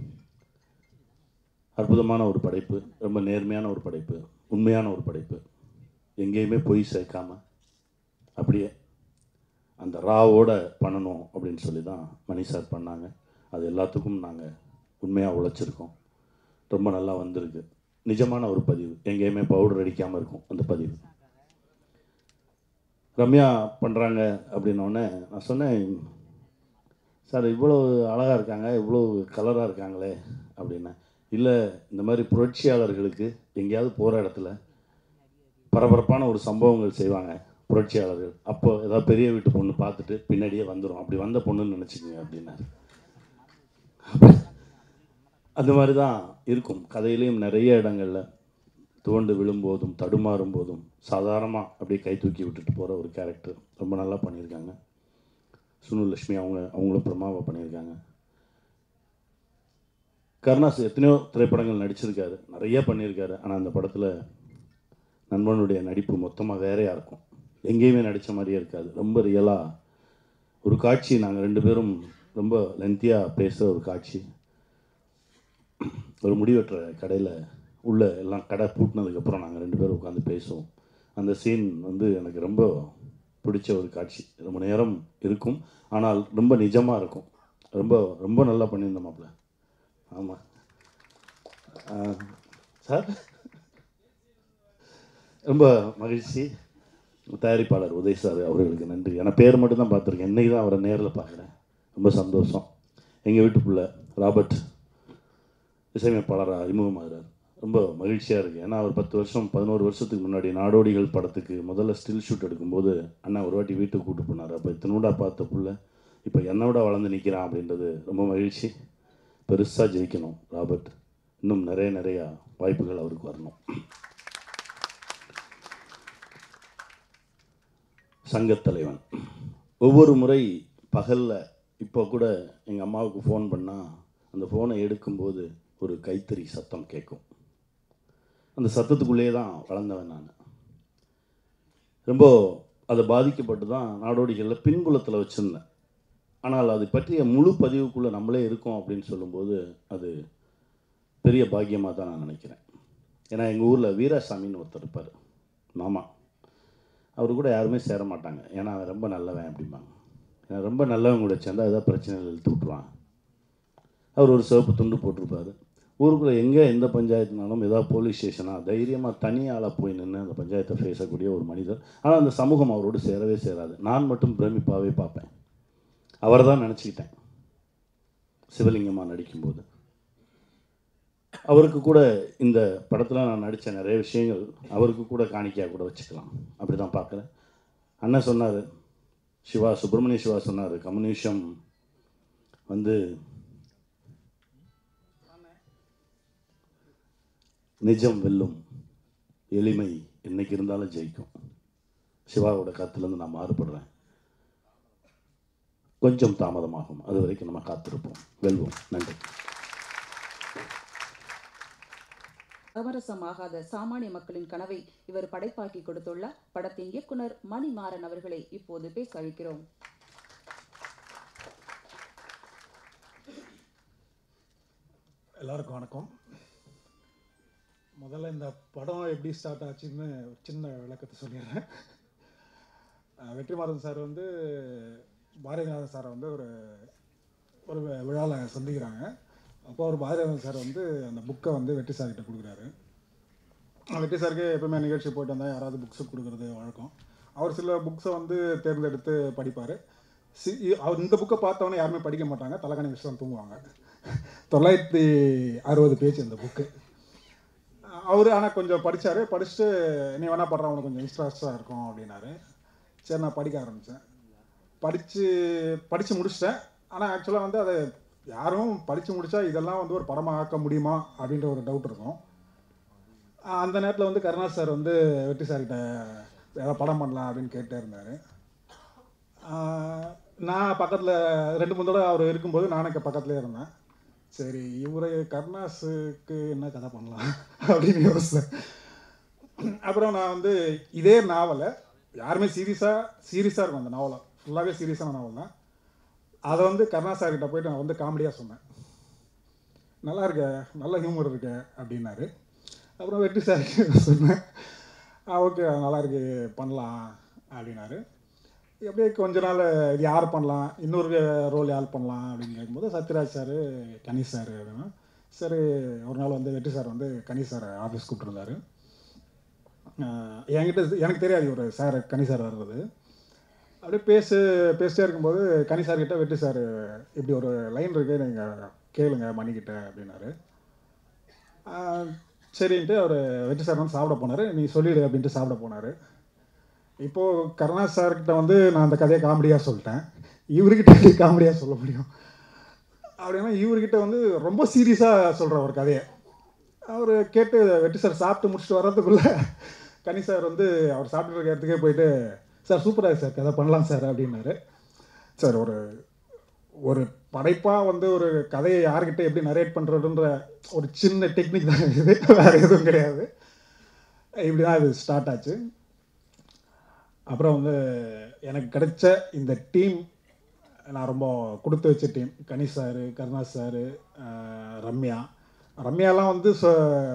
அற்புதமான ஒரு படைப்பு ரொம்ப நேர்மையான ஒரு படைப்பு உண்மையான ஒரு படைப்பு எங்கேயுமே பொய் சேர்க்காம அப்படியே அந்த ராவோட பண்ணணும் அப்படின்னு சொல்லி தான் மணி சார் பண்ணாங்க அது எல்லாத்துக்கும் நாங்கள் உண்மையாக உழைச்சிருக்கோம் ரொம்ப நல்லா வந்திருக்கு நிஜமான ஒரு பதிவு எங்கேயுமே பவுடர் அடிக்காமல் இருக்கும் அந்த பதிவு ரம்யா பண்ணுறாங்க அப்படின்னோடனே நான் சொன்னேன் சார் இவ்வளோ அழகாக இருக்காங்க இவ்வளோ கலராக இருக்காங்களே அப்படின்னேன் இல்லை இந்த மாதிரி புரட்சியாளர்களுக்கு எங்கேயாவது போகிற இடத்துல பரபரப்பான ஒரு சம்பவங்கள் செய்வாங்க புரட்சியாளர்கள் அப்போ ஏதாவது பெரிய வீட்டு பொண்ணு பார்த்துட்டு பின்னாடியே வந்துடும் அப்படி வந்த பொண்ணுன்னு நினச்சிக்கோங்க அப்படின்னாரு அந்த மாதிரி தான் இருக்கும் கதையிலையும் நிறைய இடங்களில் துவண்டு விழும்போதும் தடுமாறும் போதும் சாதாரணமாக அப்படியே கை தூக்கி விட்டுட்டு போகிற ஒரு கேரக்டர் ரொம்ப நல்லா பண்ணியிருக்காங்க சுனில் லட்சுமி அவங்க அவங்களும் பிரமாவை பண்ணியிருக்காங்க கருணாஸ் எத்தனையோ திரைப்படங்கள் நடிச்சிருக்காரு நிறைய பண்ணியிருக்காரு ஆனால் அந்த படத்தில் நண்பனுடைய நடிப்பு மொத்தமாக வேறையாக இருக்கும் எங்கேயுமே நடித்த மாதிரியே இருக்காது ரொம்ப ரியலாக ஒரு காட்சி நாங்கள் ரெண்டு பேரும் ரொம்ப லென்த்தியாக பேசுகிற ஒரு காட்சி ஒரு முடிவெட்டுற கடையில் உள்ள எல்லாம் கடை பூட்டினதுக்கப்புறம் நாங்கள் ரெண்டு பேரும் உட்காந்து பேசுவோம் அந்த சீன் வந்து எனக்கு ரொம்ப பிடிச்ச ஒரு காட்சி ரொம்ப நேரம் இருக்கும் ஆனால் ரொம்ப நிஜமாக இருக்கும் ரொம்ப ரொம்ப நல்லா பண்ணியிருந்தோம் மாப்பிள்ள ஆமாம் சார் ரொம்ப மகிழ்ச்சி தயாரிப்பாளர் உதய் சார் அவர்களுக்கு நன்றி ஏன்னா பேர் மட்டும் தான் பார்த்துருக்கேன் இன்றைக்கி தான் அவரை நேரில் பார்க்குறேன் ரொம்ப சந்தோஷம் எங்கள் வீட்டுக்குள்ளே ராபர்ட் இசையமைப்பாளராக அறிமுகமாகிறார் ரொம்ப மகிழ்ச்சியாக இருக்குது ஏன்னா அவர் பத்து வருஷம் பதினோரு வருஷத்துக்கு முன்னாடி நாடோடிகள் படத்துக்கு முதல்ல ஸ்டில் ஷூட் எடுக்கும்போது அண்ணா ஒரு வாட்டி வீட்டுக்கு கூட்டு போனார் அப்போ இத்தனூடா பார்த்த புள்ள இப்போ என்னை விட வளர்ந்து நிற்கிறான் அப்படின்றது ரொம்ப மகிழ்ச்சி பெருசாக ஜெயிக்கணும் ராபர்ட் இன்னும் நிறைய நிறையா வாய்ப்புகள் அவருக்கு வரணும் சங்கத்தலைவன் ஒவ்வொரு முறை பகலில் இப்போ கூட எங்கள் அம்மாவுக்கு ஃபோன் பண்ணால் அந்த ஃபோனை எடுக்கும்போது ஒரு கைத்தறி சத்தம் கேட்கும் அந்த சத்தத்துக்குள்ளேயே தான் வளர்ந்தவன் நான் ரொம்ப அதை பாதிக்கப்பட்டு தான் நாடோடிகளில் பின்புலத்தில் வச்சுருந்தேன் ஆனால் அதை பற்றிய முழு பதிவுக்குள்ளே நம்மளே இருக்கோம் அப்படின்னு சொல்லும்போது அது பெரிய பாக்கியமாக தான் நான் நினைக்கிறேன் ஏன்னா எங்கள் ஊரில் வீராசாமின்னு ஒருத்தர் இருப்பார் மாமா அவர் கூட யாருமே சேர மாட்டாங்க ஏன்னா அவன் ரொம்ப நல்லவன் அப்படிம்பாங்க ஏன்னா ரொம்ப நல்லவன் கூட சேர்ந்தா ஏதாவது பிரச்சனைகள் இழுத்து விட்ருவான் அவர் ஒரு சிவப்பு துண்டு போட்டிருப்பார் ஊருக்குள்ளே எங்கே எந்த பஞ்சாயத்துனாலும் ஏதாவது போலீஸ் ஸ்டேஷனாக தைரியமாக தனியாளாக போய் நின்று அந்த பஞ்சாயத்தை பேசக்கூடிய ஒரு மனிதர் ஆனால் அந்த சமூகம் அவரோடு சேரவே சேராது நான் மட்டும் பிரமிப்பாகவே பார்ப்பேன் அவரை தான் நினச்சிக்கிட்டேன் சிவலிங்கமாக நடிக்கும்போது அவருக்கு கூட இந்த படத்தில் நான் நடித்த நிறைய விஷயங்கள் அவருக்கு கூட காணிக்கையாக கூட வச்சுக்கலாம் அப்படி தான் பார்க்குறேன் அண்ணன் சொன்னார் சிவா சுப்பிரமணிய சிவா சொன்னார் கம்யூனிஷம் வந்து நிஜம் வெல்லும் எளிமை என்னைக்கு இருந்தாலும் ஜெயிக்கும் சிவாவோட கருத்துலேருந்து நான் மாறுபடுறேன் கொஞ்சம் தாமதமாகும் அது வரைக்கும் நம்ம காத்திருப்போம் வெல்வோம் நன்றி சமரசமாகாத சாமானிய மக்களின் கனவை இவர் படைப்பாக்கி கொடுத்துள்ள படத்தின் இயக்குனர் மணிமாறன் அவர்களை இப்போது பேச அழைக்கிறோம் எல்லாருக்கும் வணக்கம் முதல்ல இந்த படம் எப்படி ஸ்டார்ட் ஆச்சுன்னு ஒரு சின்ன விளக்கத்தை சொல்லிடுறேன் அஹ் வெற்றிமாறன் சார் வந்து பாரதிநாதன் சாரை வந்து ஒரு ஒரு விழாவில் சந்திக்கிறாங்க அப்போ அவர் பாரதிநாதன் சார் வந்து அந்த புக்கை வந்து வெற்றி சார்கிட்ட கொடுக்குறாரு அஹ் வெற்றி சாருக்கு எப்பவுமே நிகழ்ச்சி போயிட்டு வந்தால் யாராவது புக்ஸு கொடுக்குறது வழக்கம் அவர் சில புக்ஸை வந்து தேர்ந்தெடுத்து படிப்பார் சி அவர் இந்த புக்கை பார்த்தவொன்னே யாருமே படிக்க மாட்டாங்க தலைகாணி விஷயம் தூங்குவாங்க தொள்ளாயிரத்தி அறுபது பேஜ் இந்த புக்கு அவர் ஆனால் கொஞ்சம் படித்தார் படிச்சுட்டு நீ வேணா படுற அவனுக்கு கொஞ்சம் இன்ட்ரெஸ்டாக இருக்கும் அப்படின்னாரு சரி நான் படிக்க ஆரம்பித்தேன் படித்து படித்து முடிச்சிட்டேன் ஆனால் ஆக்சுவலாக வந்து அதை யாரும் படித்து முடித்தா இதெல்லாம் வந்து ஒரு படமாக ஆக்க முடியுமா அப்படின்ற ஒரு டவுட் இருக்கும் ஆஹ் அந்த நேரத்தில் வந்து கருணாஸ் சார் வந்து வெற்றி சார்கிட்ட ஏதாவது படம் பண்ணலாம் அப்படின்னு கேட்டே இருந்தார் நான் பக்கத்தில் ரெண்டு மூணு தடவை அவர் இருக்கும்போது நானும் இங்க பக்கத்துலேயே இருந்தேன் சரி இவரை கருணாஸுக்கு என்ன கதை பண்ணலாம் அப்படின்னு யோசித்தேன் அப்புறம் நான் வந்து இதே நாவலை யாருமே சீரியஸாக சீரியஸாக இருக்கும் அந்த நாவலை ஃபுல்லாகவே சீரியஸான நாவல் தான் அதை வந்து கருணாஸ் சார்கிட்ட போயிட்டு நான் வந்து காமெடியாக சொன்னேன் நல்லா இருக்க நல்ல ஹியூமர் இருக்க அப்படின்னாரு அப்புறம் வெற்றி சாருக்கு சொன்னேன் ஆ ஓகே நல்லா இருக்கு பண்ணலாம் அப்படின்னாரு அப்படியே கொஞ்ச நாள் இது யார் பண்ணலாம் இன்னொரு ரோல் யார் பண்ணலாம் அப்படின்னு கேட்கும்போது சத்யராஜ் சார் கணேஷ் சார் அப்படின்னா சரி ஒரு நாள் வந்து வெற்றி சார் வந்து கணேஷ் சார் ஆஃபீஸ் கூப்பிட்டுருந்தாரு ஆஹ் என்கிட்ட எனக்கு தெரியாது ஒரு சார் கனி சார் வர்றது அப்படியே பேசு பேசிட்டே இருக்கும்போது கனி சார் கிட்ட வெற்றி சார் இப்படி ஒரு லைன் இருக்கு நீங்கள் கேளுங்க மணிக்கிட்ட அப்படின்னாரு ஆஹ் சரின்ட்டு அவர் வெற்றி சார் வந்து சாப்பிட போனார் நீ சொல்லிடு அப்படின்ட்டு சாப்பிட போனார் இப்போது கருணாஸ் சார்கிட்ட வந்து நான் அந்த கதையை காமெடியாக சொல்லிட்டேன் இவர்கிட்ட எப்படி காமெடியாக சொல்ல முடியும் அப்படின்னா இவர்கிட்ட வந்து ரொம்ப சீரியஸாக சொல்கிற ஒரு கதையை அவர் கேட்டு வெற்றி சார் சாப்பிட்டு முடிச்சுட்டு வர்றதுக்குள்ளே கனி சார் வந்து அவர் சாப்பிட்டு இருக்க இடத்துக்கே போயிட்டு சார் சூப்பராக சார் கதை பண்ணலாம் சார் அப்படின்னாரு சார் ஒரு ஒரு படைப்பாக வந்து ஒரு கதையை யார்கிட்ட எப்படி நரேட் பண்ணுறதுன்ற ஒரு சின்ன டெக்னிக் தான் இது வேறு எதுவும் கிடையாது இப்படி தான் இது ஸ்டார்ட் ஆச்சு அப்புறம் வந்து எனக்கு கிடைச்ச இந்த டீம் நான் ரொம்ப கொடுத்து வச்ச team Ganesh sir Karunas sir Ramya ரம்யாலாம் வந்து ச-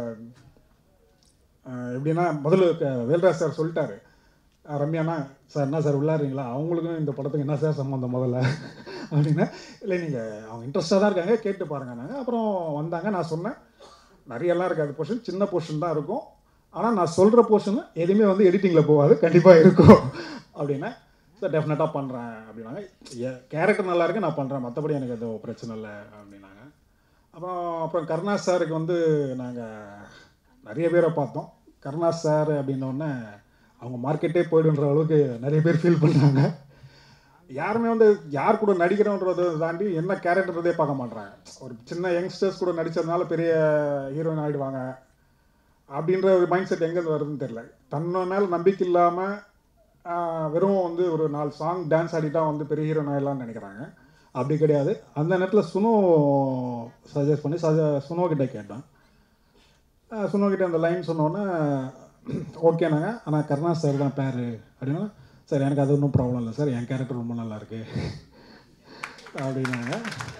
அஹ் எப்படின்னா முதல்ல க- வேல்ராஜ் சார் சொல்லிட்டாரு அஹ் ரம்யானா சார் என்ன சார் உள்ளாடுறீங்களா அவங்களுக்கும் இந்த படத்துக்கு என்ன சார் சம்மந்தம் முதல்ல அப்படின்னா இல்லை நீங்கள் அவங்க இன்ட்ரெஸ்டாக தான் இருக்காங்க கேட்டு பாருங்க நாங்கள் அப்புறம் வந்தாங்க நான் சொன்னேன் நிறையெல்லாம் இருக்காது போர்ஷன் சின்ன போர்ஷன் தான் இருக்கும் ஆனால் நான் சொல்கிற போர்ஷன் எதுவுமே வந்து எடிட்டிங்கில் போகாது கண்டிப்பாக இருக்கும் அப்படின்னா சார் டெஃபினட்டாக பண்ணுறேன் அப்படின்னாங்க கேரக்டர் நல்லா இருக்கு நான் பண்ணுறேன் மற்றபடி எனக்கு எதுவும் பிரச்சனை இல்லை அப்படின்னாங்க அப்புறம் அப்புறம் கருணாஸ் சாருக்கு வந்து நாங்கள் நிறைய பேரை பார்த்தோம் கருணாஸ் சார் அப்படின்னோடனே அவங்க மார்க்கெட்டே போயிடுன்ற அளவுக்கு நிறைய பேர் ஃபீல் பண்ணாங்க யாருமே வந்து யார் கூட நடிக்கிறோன்றதை தாண்டி என்ன கேரக்டர்ன்றதே பார்க்க மாட்றாங்க ஒரு சின்ன யங்ஸ்டர்ஸ் கூட நடிச்சதுனால பெரிய ஹீரோயின் ஆகிடுவாங்க அப்படின்ற ஒரு மைண்ட் செட் எங்கேருந்து வருதுன்னு தெரியல தன்ன மேல் நம்பிக்கை இல்லாமல் வெறும் வந்து ஒரு நாலு சாங் டான்ஸ் ஆடிட்டா வந்து பெரிய ஹீரோயின் ஆகிடலாம்னு நினைக்கிறாங்க அப்படி கிடையாது அந்த நேரத்தில் சுனோ சஜஸ்ட் பண்ணி சஜ சுனோ கிட்ட கேட்டேன் அஹ் சுனோ கிட்ட அந்த லைன் சொன்னோன்னே ஓகேனாங்க ஆனால் கருணாஸ் சார் தான் பேர் அப்படின்னா சார் எனக்கு அது ஒன்றும் ப்ராப்ளம் இல்லை சார் என் கேரக்டர் ரொம்ப நல்லா இருக்கு அப்படின்னாங்க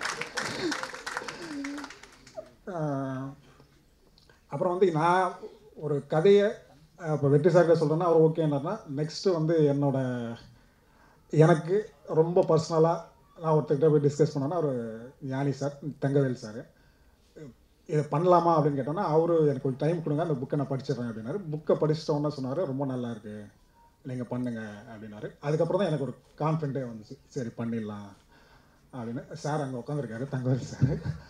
அஹ் அப்புறம் வந்து நான் ஒரு கதையை இப்போ வெற்றி சார்கிட்ட சொல்கிறேன்னா அவர் ஓகேன்னா நெக்ஸ்ட்டு வந்து என்னோட எனக்கு ரொம்ப பர்சனலாக நான் ஒருத்தர்கிட்ட போய் டிஸ்கஸ் பண்ணேன்னா அவர் ஞானி சார் தங்கவேல் சார் இதை பண்ணலாமா அப்படின்னு கேட்டோன்னா அவர் எனக்கு ஒரு டைம் கொடுங்க அந்த புக்கை நான் படிச்சிடுறேன் அப்படின்னாரு புக்கை படிச்சிட்டோன்னா சொன்னார் ரொம்ப நல்லா இருக்கு நீங்கள் பண்ணுங்க அப்படின்னாரு அதுக்கப்புறம் தான் எனக்கு ஒரு கான்ஃபிடென்ட்டே வந்துச்சு சரி பண்ணிடலாம் அப்படின்னு சார் அங்கே உட்காந்துருக்காரு தங்கவேல் சார்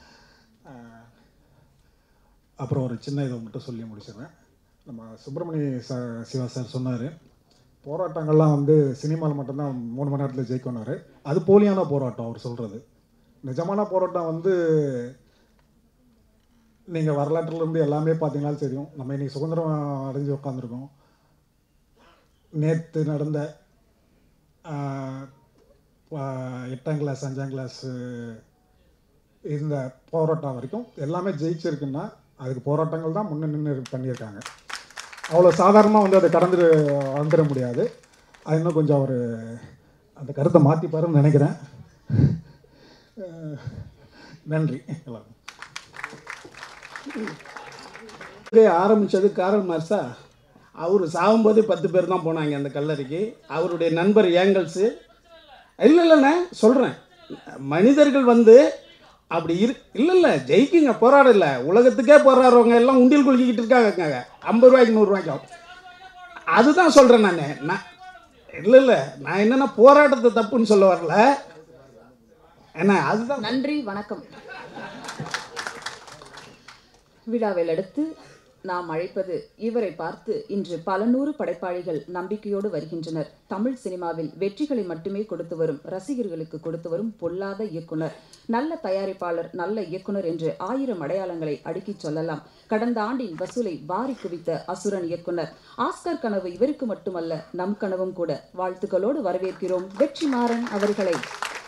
அப்புறம் ஒரு சின்ன இதை மட்டும் சொல்லி முடிச்சிடுறேன் நம்ம சுப்பிரமணிய ச சிவா சார் சொன்னார் போராட்டங்கள்லாம் வந்து சினிமாவில் மட்டும்தான் மூணு மணி நேரத்தில் ஜெயிக்கணும்னாரு அது போலியான போராட்டம் அவர் சொல்கிறது நிஜமான போராட்டம் வந்து நீங்கள் வரலாற்றுலேருந்து எல்லாமே பார்த்தீங்கன்னாலும் தெரியும் நம்ம இன்னைக்கு சுதந்திரம் அடைஞ்சு உட்காந்துருக்கோம் நேற்று நடந்த ஆஹ், பா- எட்டாம் கிளாஸ் அஞ்சாம் கிளாஸ் இந்த போராட்டம் வரைக்கும் எல்லாமே ஜெயிச்சிருக்குன்னா அதுக்கு போராட்டங்கள் தான் முன்ன நின்று பண்ணியிருக்காங்க அவ்வளோ சாதாரணமாக வந்து அதை கடந்து வந்துட முடியாது அது இன்னும் கொஞ்சம் அவர் அந்த கருத்தை மாற்றிப்பாருன்னு நினைக்கிறேன் அஹ், நன்றி எல்லாரும் ஆரம்பித்தது காரல் மார்ஸா அவர் சாகும்போது பத்து பேர் தான் போனாங்க அந்த கல்லறைக்கு அவருடைய நண்பர் ஏங்கல்ஸு இல்லை இல்லைண்ணே சொல்கிறேன் மனிதர்கள் வந்து அப்படி இரு இல்லை இல்லை ஜெயிக்குங்க போராடல உலகத்துக்கே போராடுறவங்க எல்லாம் உண்டியல் குலுக்கிக்கிட்டு இருக்காங்க ஐம்பது ரூபாய்க்கு நூறுரூவாய்க்கும் அதுதான் சொல்கிறேன் நான் நான் இல்லை இல்லை நான் என்னென்னா போராட்டத்தை தப்புன்னு சொல்ல வரல என்ன அதுதான் நன்றி வணக்கம் விழாவில் அடுத்து நாம் அழைப்பது இவரை பார்த்து இன்று பல நூறு படைப்பாளிகள் நம்பிக்கையோடு வருகின்றனர் தமிழ் சினிமாவில் வெற்றிகளை மட்டுமே கொடுத்து வரும் ரசிகர்களுக்கு கொடுத்து வரும் பொல்லாத இயக்குனர் நல்ல தயாரிப்பாளர் நல்ல இயக்குனர் என்று ஆயிரம் அடையாளங்களை அடுக்கிச் சொல்லலாம் கடந்த ஆண்டின் வசூலை வாரி குவித்த அசுரன் இயக்குனர் ஆஸ்கர் கனவு இவருக்கு மட்டுமல்ல நம் கனவும் கூட வாழ்த்துக்களோடு வரவேற்கிறோம் வெற்றிமாறன் அவர்களை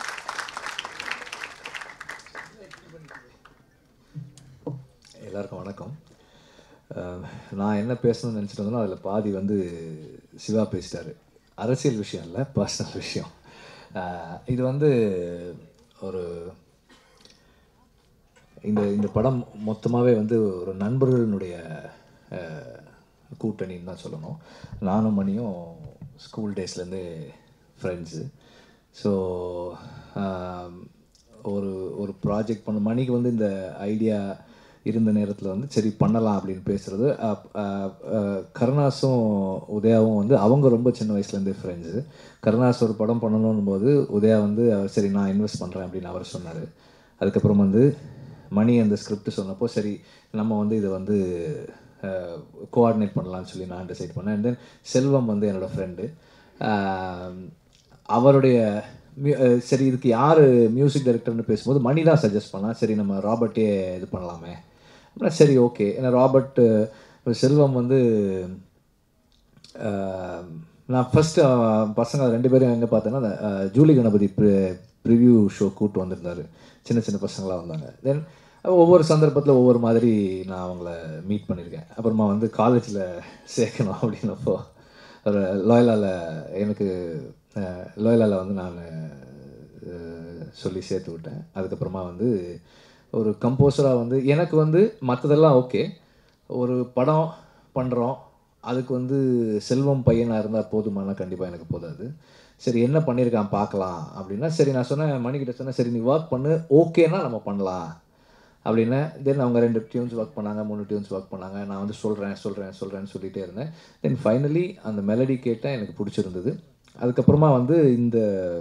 எல்லாருக்கும் வணக்கம் அஹ், நான் என்ன பேசணும்னு நினச்சிட்டு வந்தேனோ அதில் பாதி வந்து சிவா பேசிட்டாரு அரசியல் விஷயம் இல்லை பர்சனல் விஷயம் அஹ், இது வந்து ஒரு இந்த இந்த படம் மொத்தமாகவே வந்து ஒரு நண்பர்களுடைய அஹ், கூட்டணின்னு தான் சொல்லணும் நானும் மணியும் ஸ்கூல் டேஸ்லேருந்து ஃப்ரெண்ட்ஸு ஸோ ஒரு ஒரு ப்ராஜெக்ட் பண்ண மணிக்கு வந்து இந்த ஐடியா இருந்த நேரத்தில் வந்து சரி பண்ணலாம் அப்படின்னு பேசுகிறது கருணாஸும் உதயாவும் வந்து அவங்க ரொம்ப சின்ன வயசுலேருந்தே ஃப்ரெண்ட்ஸு கருணாஸ் ஒரு படம் பண்ணணும் போது உதயா வந்து அவர் சரி நான் இன்வெஸ்ட் பண்ணுறேன் அப்படின்னு அவர் சொன்னார் அதுக்கப்புறம் வந்து மணி அந்த ஸ்கிரிப்ட் சொன்னப்போ சரி நம்ம வந்து இதை வந்து கோஆர்டினேட் பண்ணலாம்னு சொல்லி நான் டிசைட் பண்ணேன் அண்ட் தென் செல்வம் வந்து என்னோடய ஃப்ரெண்டு அவருடைய மியூ- அஹ் சரி இதுக்கு யார் மியூசிக் டைரக்டர்னு பேசும்போது மணி தான் சஜஸ்ட் பண்ணால் சரி நம்ம ராபர்ட்டே இது பண்ணலாமே அப்புறம் சரி ஓகே ஏன்னா ராபர்ட் அஹ் செல்வம் வந்து அஹ், நான் ஃபஸ்ட்டு பசங்க ரெண்டு பேரும் எங்கே பார்த்தேன்னா அந்த, அஹ், ஜூலி கணபதி ப்ரிவ்யூ ஷோ கூப்பிட்டு வந்திருந்தாரு சின்ன சின்ன பசங்களாக வந்தாங்க தென் ஒவ்வொரு சந்தர்ப்பத்தில் ஒவ்வொரு மாதிரி நான் அவங்கள மீட் பண்ணியிருக்கேன் அப்புறமா வந்து காலேஜில் சேர்க்கணும் அப்படின்னப்போ ஒரு லோயலாவில் எனக்கு லோயலாவில் வந்து நான் அஹ், சொல்லி சேர்த்து விட்டேன் அதுக்கப்புறமா வந்து ஒரு கம்போசராக வந்து எனக்கு வந்து மற்றதெல்லாம் ஓகே ஒரு படம் பண்ணுறோம் அதுக்கு வந்து செல்வம் பையனாக இருந்தால் போதுமானா கண்டிப்பாக எனக்கு போதாது சரி என்ன பண்ணியிருக்கான் பார்க்கலாம் அப்படின்னா சரி நான் சொன்னேன் மணிக்கிட்ட சொன்னேன் சரி நீ ஒர்க் பண்ணு ஓகேனா நம்ம பண்ணலாம் அப்படின்னு தென் அவங்க ரெண்டு டியூன்ஸ் ஒர்க் பண்ணாங்க மூணு டியூன்ஸ் ஒர்க் பண்ணாங்க நான் வந்து சொல்கிறேன் சொல்கிறேன் சொல்கிறேன்னு சொல்லிகிட்டே இருந்தேன் தென் ஃபைனலி அந்த மெலடி கேட்டேன் எனக்கு பிடிச்சிருந்தது அதுக்கப்புறமா வந்து இந்த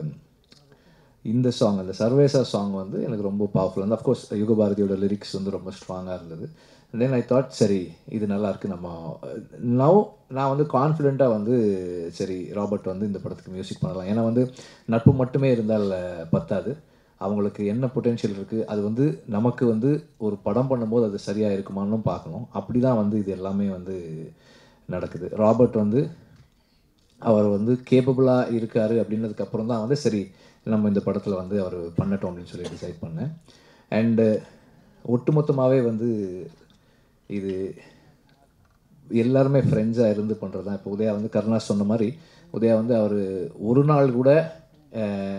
இந்த சாங் அந்த சர்வேசா சாங் வந்து எனக்கு ரொம்ப பவர்ஃபுல் வந்து அஃப்கோர்ஸ் யுகபாரதியோட லிரிக்ஸ் வந்து ரொம்ப ஸ்ட்ராங்காக இருந்தது தென் ஐ தாட் சரி இது நல்லா இருக்கு நம்ம நவ் நான் வந்து கான்ஃபிடெண்ட்டாக வந்து சரி ராபர்ட் வந்து இந்த படத்துக்கு மியூசிக் பண்ணலாம் ஏன்னா வந்து நட்பு மட்டுமே இருந்தால் பத்தாது அவங்களுக்கு என்ன பொட்டென்ஷியல் இருக்குது அது வந்து நமக்கு வந்து ஒரு படம் பண்ணும்போது அது சரியாக இருக்குமான்னு பார்க்கணும் அப்படி தான் வந்து இது எல்லாமே வந்து நடக்குது ராபர்ட் வந்து அவர் வந்து கேப்பபிளாக இருக்கார் அப்படின்னதுக்கு அப்புறம் தான் வந்து சரி நம்ம இந்த படத்தில் வந்து அவர் பண்ணட்டும் அப்படின்னு சொல்லி டிசைட் பண்ணேன் அண்டு ஒட்டுமொத்தமாகவே வந்து இது எல்லாருமே ஃப்ரெண்ட்ஸாக இருந்து பண்ணுறது தான் இப்போ உதயா வந்து கருணாஸ் சொன்ன மாதிரி உதயா வந்து அவர் ஒரு நாள் கூட அஹ்,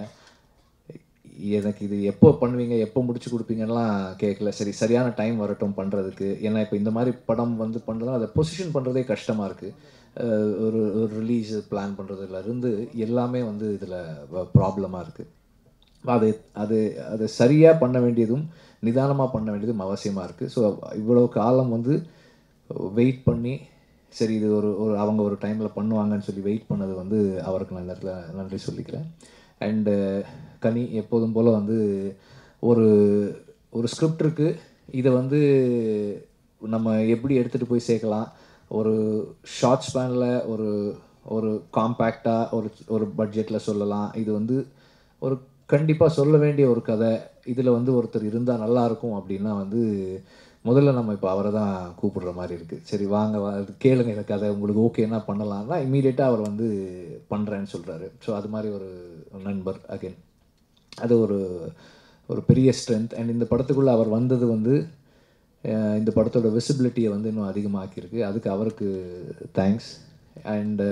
எனக்கு இது எப்போ பண்ணுவீங்க எப்போ முடிச்சு கொடுப்பீங்கலாம் கேட்கல சரி சரியான டைம் வரட்டும் பண்ணுறதுக்கு ஏன்னா இப்போ இந்த மாதிரி படம் வந்து பண்ணுறதுனா அதை பொசிஷன் பண்ணுறதே கஷ்டமாக இருக்குது ஒரு ஒரு ரிலீஸ் பிளான் பண்ணுறதுலேருந்து எல்லாமே வந்து இதில் ப்ராப்ளமாக இருக்குது அது அது அது சரியாக பண்ண வேண்டியதும் நிதானமாக பண்ண வேண்டியதும் அவசியமாக இருக்குது ஸோ இவ்வளோ காலம் வந்து வெயிட் பண்ணி சரி இது ஒரு ஒரு அவங்க ஒரு டைமில் பண்ணுவாங்கன்னு சொல்லி வெயிட் பண்ணது வந்து அவருக்கு நான் இந்த இடத்துல நன்றி சொல்லிக்கிறேன் அண்டு கனி எப்போதும் போல் வந்து ஒரு ஒரு ஸ்கிரிப்ட் இருக்குது இதை வந்து நம்ம எப்படி எடுத்துகிட்டு போய் சேர்க்கலாம் ஒரு ஷார்ட் ஸ்பேனில் ஒரு ஒரு காம்பேக்டாக ஒரு ஒரு பட்ஜெட்டில் சொல்லலாம் இது வந்து ஒரு கண்டிப்பாக சொல்ல வேண்டிய ஒரு கதை இதில் வந்து ஒருத்தர் இருந்தால் நல்லாயிருக்கும் அப்படின்னா வந்து முதல்ல நம்ம இப்போ அவரை தான் கூப்பிடுற மாதிரி இருக்குது சரி வாங்க வா கேளுங்க இந்த கதை உங்களுக்கு ஓகேன்னா பண்ணலாம்னா இமீடியட்டாக அவர் வந்து பண்ணுறேன்னு சொல்கிறாரு ஸோ அது மாதிரி ஒரு நண்பர் அகைன் அது ஒரு ஒரு பெரிய ஸ்ட்ரென்த் அண்ட் இந்த படத்துக்குள்ளே அவர் வந்தது வந்து அஹ், இந்த படத்தோட விசிபிலிட்டியை வந்து இன்னும் அதிகமாக்கியிருக்கு அதுக்கு அவருக்கு தேங்க்ஸ் அண்டு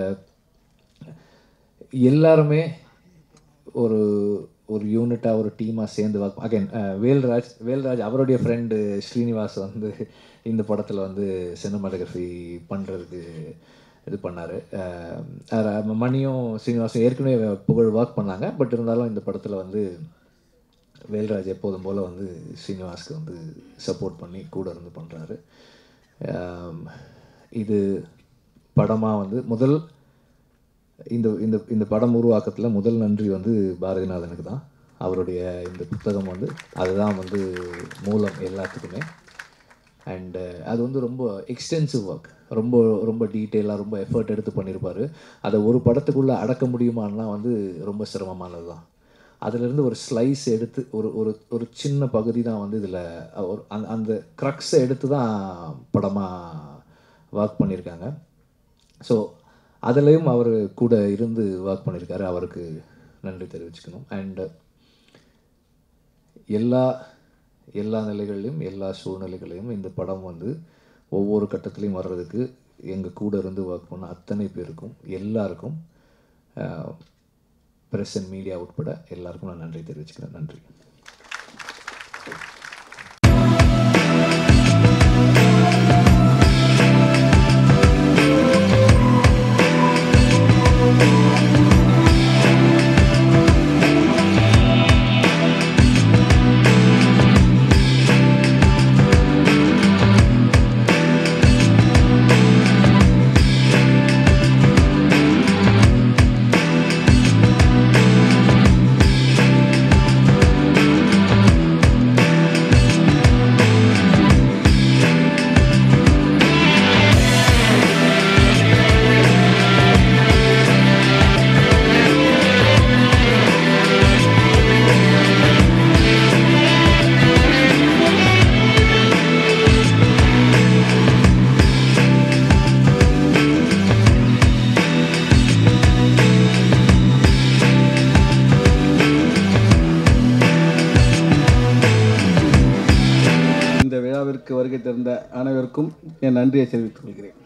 எல்லாருமே ஒரு ஒரு யூனிட்டாக ஒரு டீமாக சேர்ந்து ஒர்க் அகைன் வேல்ராஜ் வேல்ராஜ் அவருடைய ஃப்ரெண்டு ஸ்ரீனிவாஸ் வந்து இந்த படத்தில் வந்து சினிமாட்டோகிராஃபி பண்ணுறதுக்கு இது பண்ணார் மணியும் ஸ்ரீனிவாசும் ஏற்கனவே புகழ் ஒர்க் பண்ணாங்க பட் இருந்தாலும் இந்த படத்தில் வந்து வேல்ராஜ் எப்போதும் போல் வந்து ஸ்ரீனிவாஸ்க்கு வந்து சப்போர்ட் பண்ணி கூட இருந்து பண்ணுறாரு இது படமாக வந்து முதல் இந்த இந்த இந்த படம் உருவாக்கத்தில் முதல் நன்றி வந்து பாரதிநாதனுக்கு தான் அவருடைய இந்த புத்தகம் வந்து அதுதான் வந்து மூலம் எல்லாத்துக்குமே அண்டு அது வந்து ரொம்ப எக்ஸ்டென்சிவ் ஒர்க் ரொம்ப ரொம்ப டீட்டெயிலாக ரொம்ப எஃபர்ட் எடுத்து பண்ணியிருப்பார் அதை ஒரு படத்துக்குள்ளே அடக்க முடியுமான்னா வந்து ரொம்ப சிரமமானது தான் அதிலிருந்து ஒரு ஸ்லைஸ் எடுத்து ஒரு ஒரு ஒரு சின்ன பகுதி தான் வந்து இதில் ஒரு அந்த அந்த க்ரக்ஸை எடுத்து தான் படமாக ஒர்க் பண்ணியிருக்காங்க ஸோ அதுலேயும் அவர் கூட இருந்து ஒர்க் பண்ணியிருக்காரு அவருக்கு நன்றி தெரிவிச்சுக்கணும் அண்டு எல்லா எல்லா நிலைகளிலும் எல்லா சூழ்நிலைகளையும் இந்த படம் வந்து ஒவ்வொரு கட்டத்துலையும் வர்றதுக்கு எங்கள் கூட இருந்து ஒர்க் பண்ண அத்தனை பேருக்கும் எல்லாருக்கும் ப்ரெஸ் அண்ட் மீடியா உட்பட எல்லாருக்கும் நான் நன்றி தெரிவிச்சுக்கிறேன் நன்றி இந்த விழாவிற்கு வருகை தந்த அனைவருக்கும் என் நன்றியை தெரிவித்துக் கொள்கிறேன்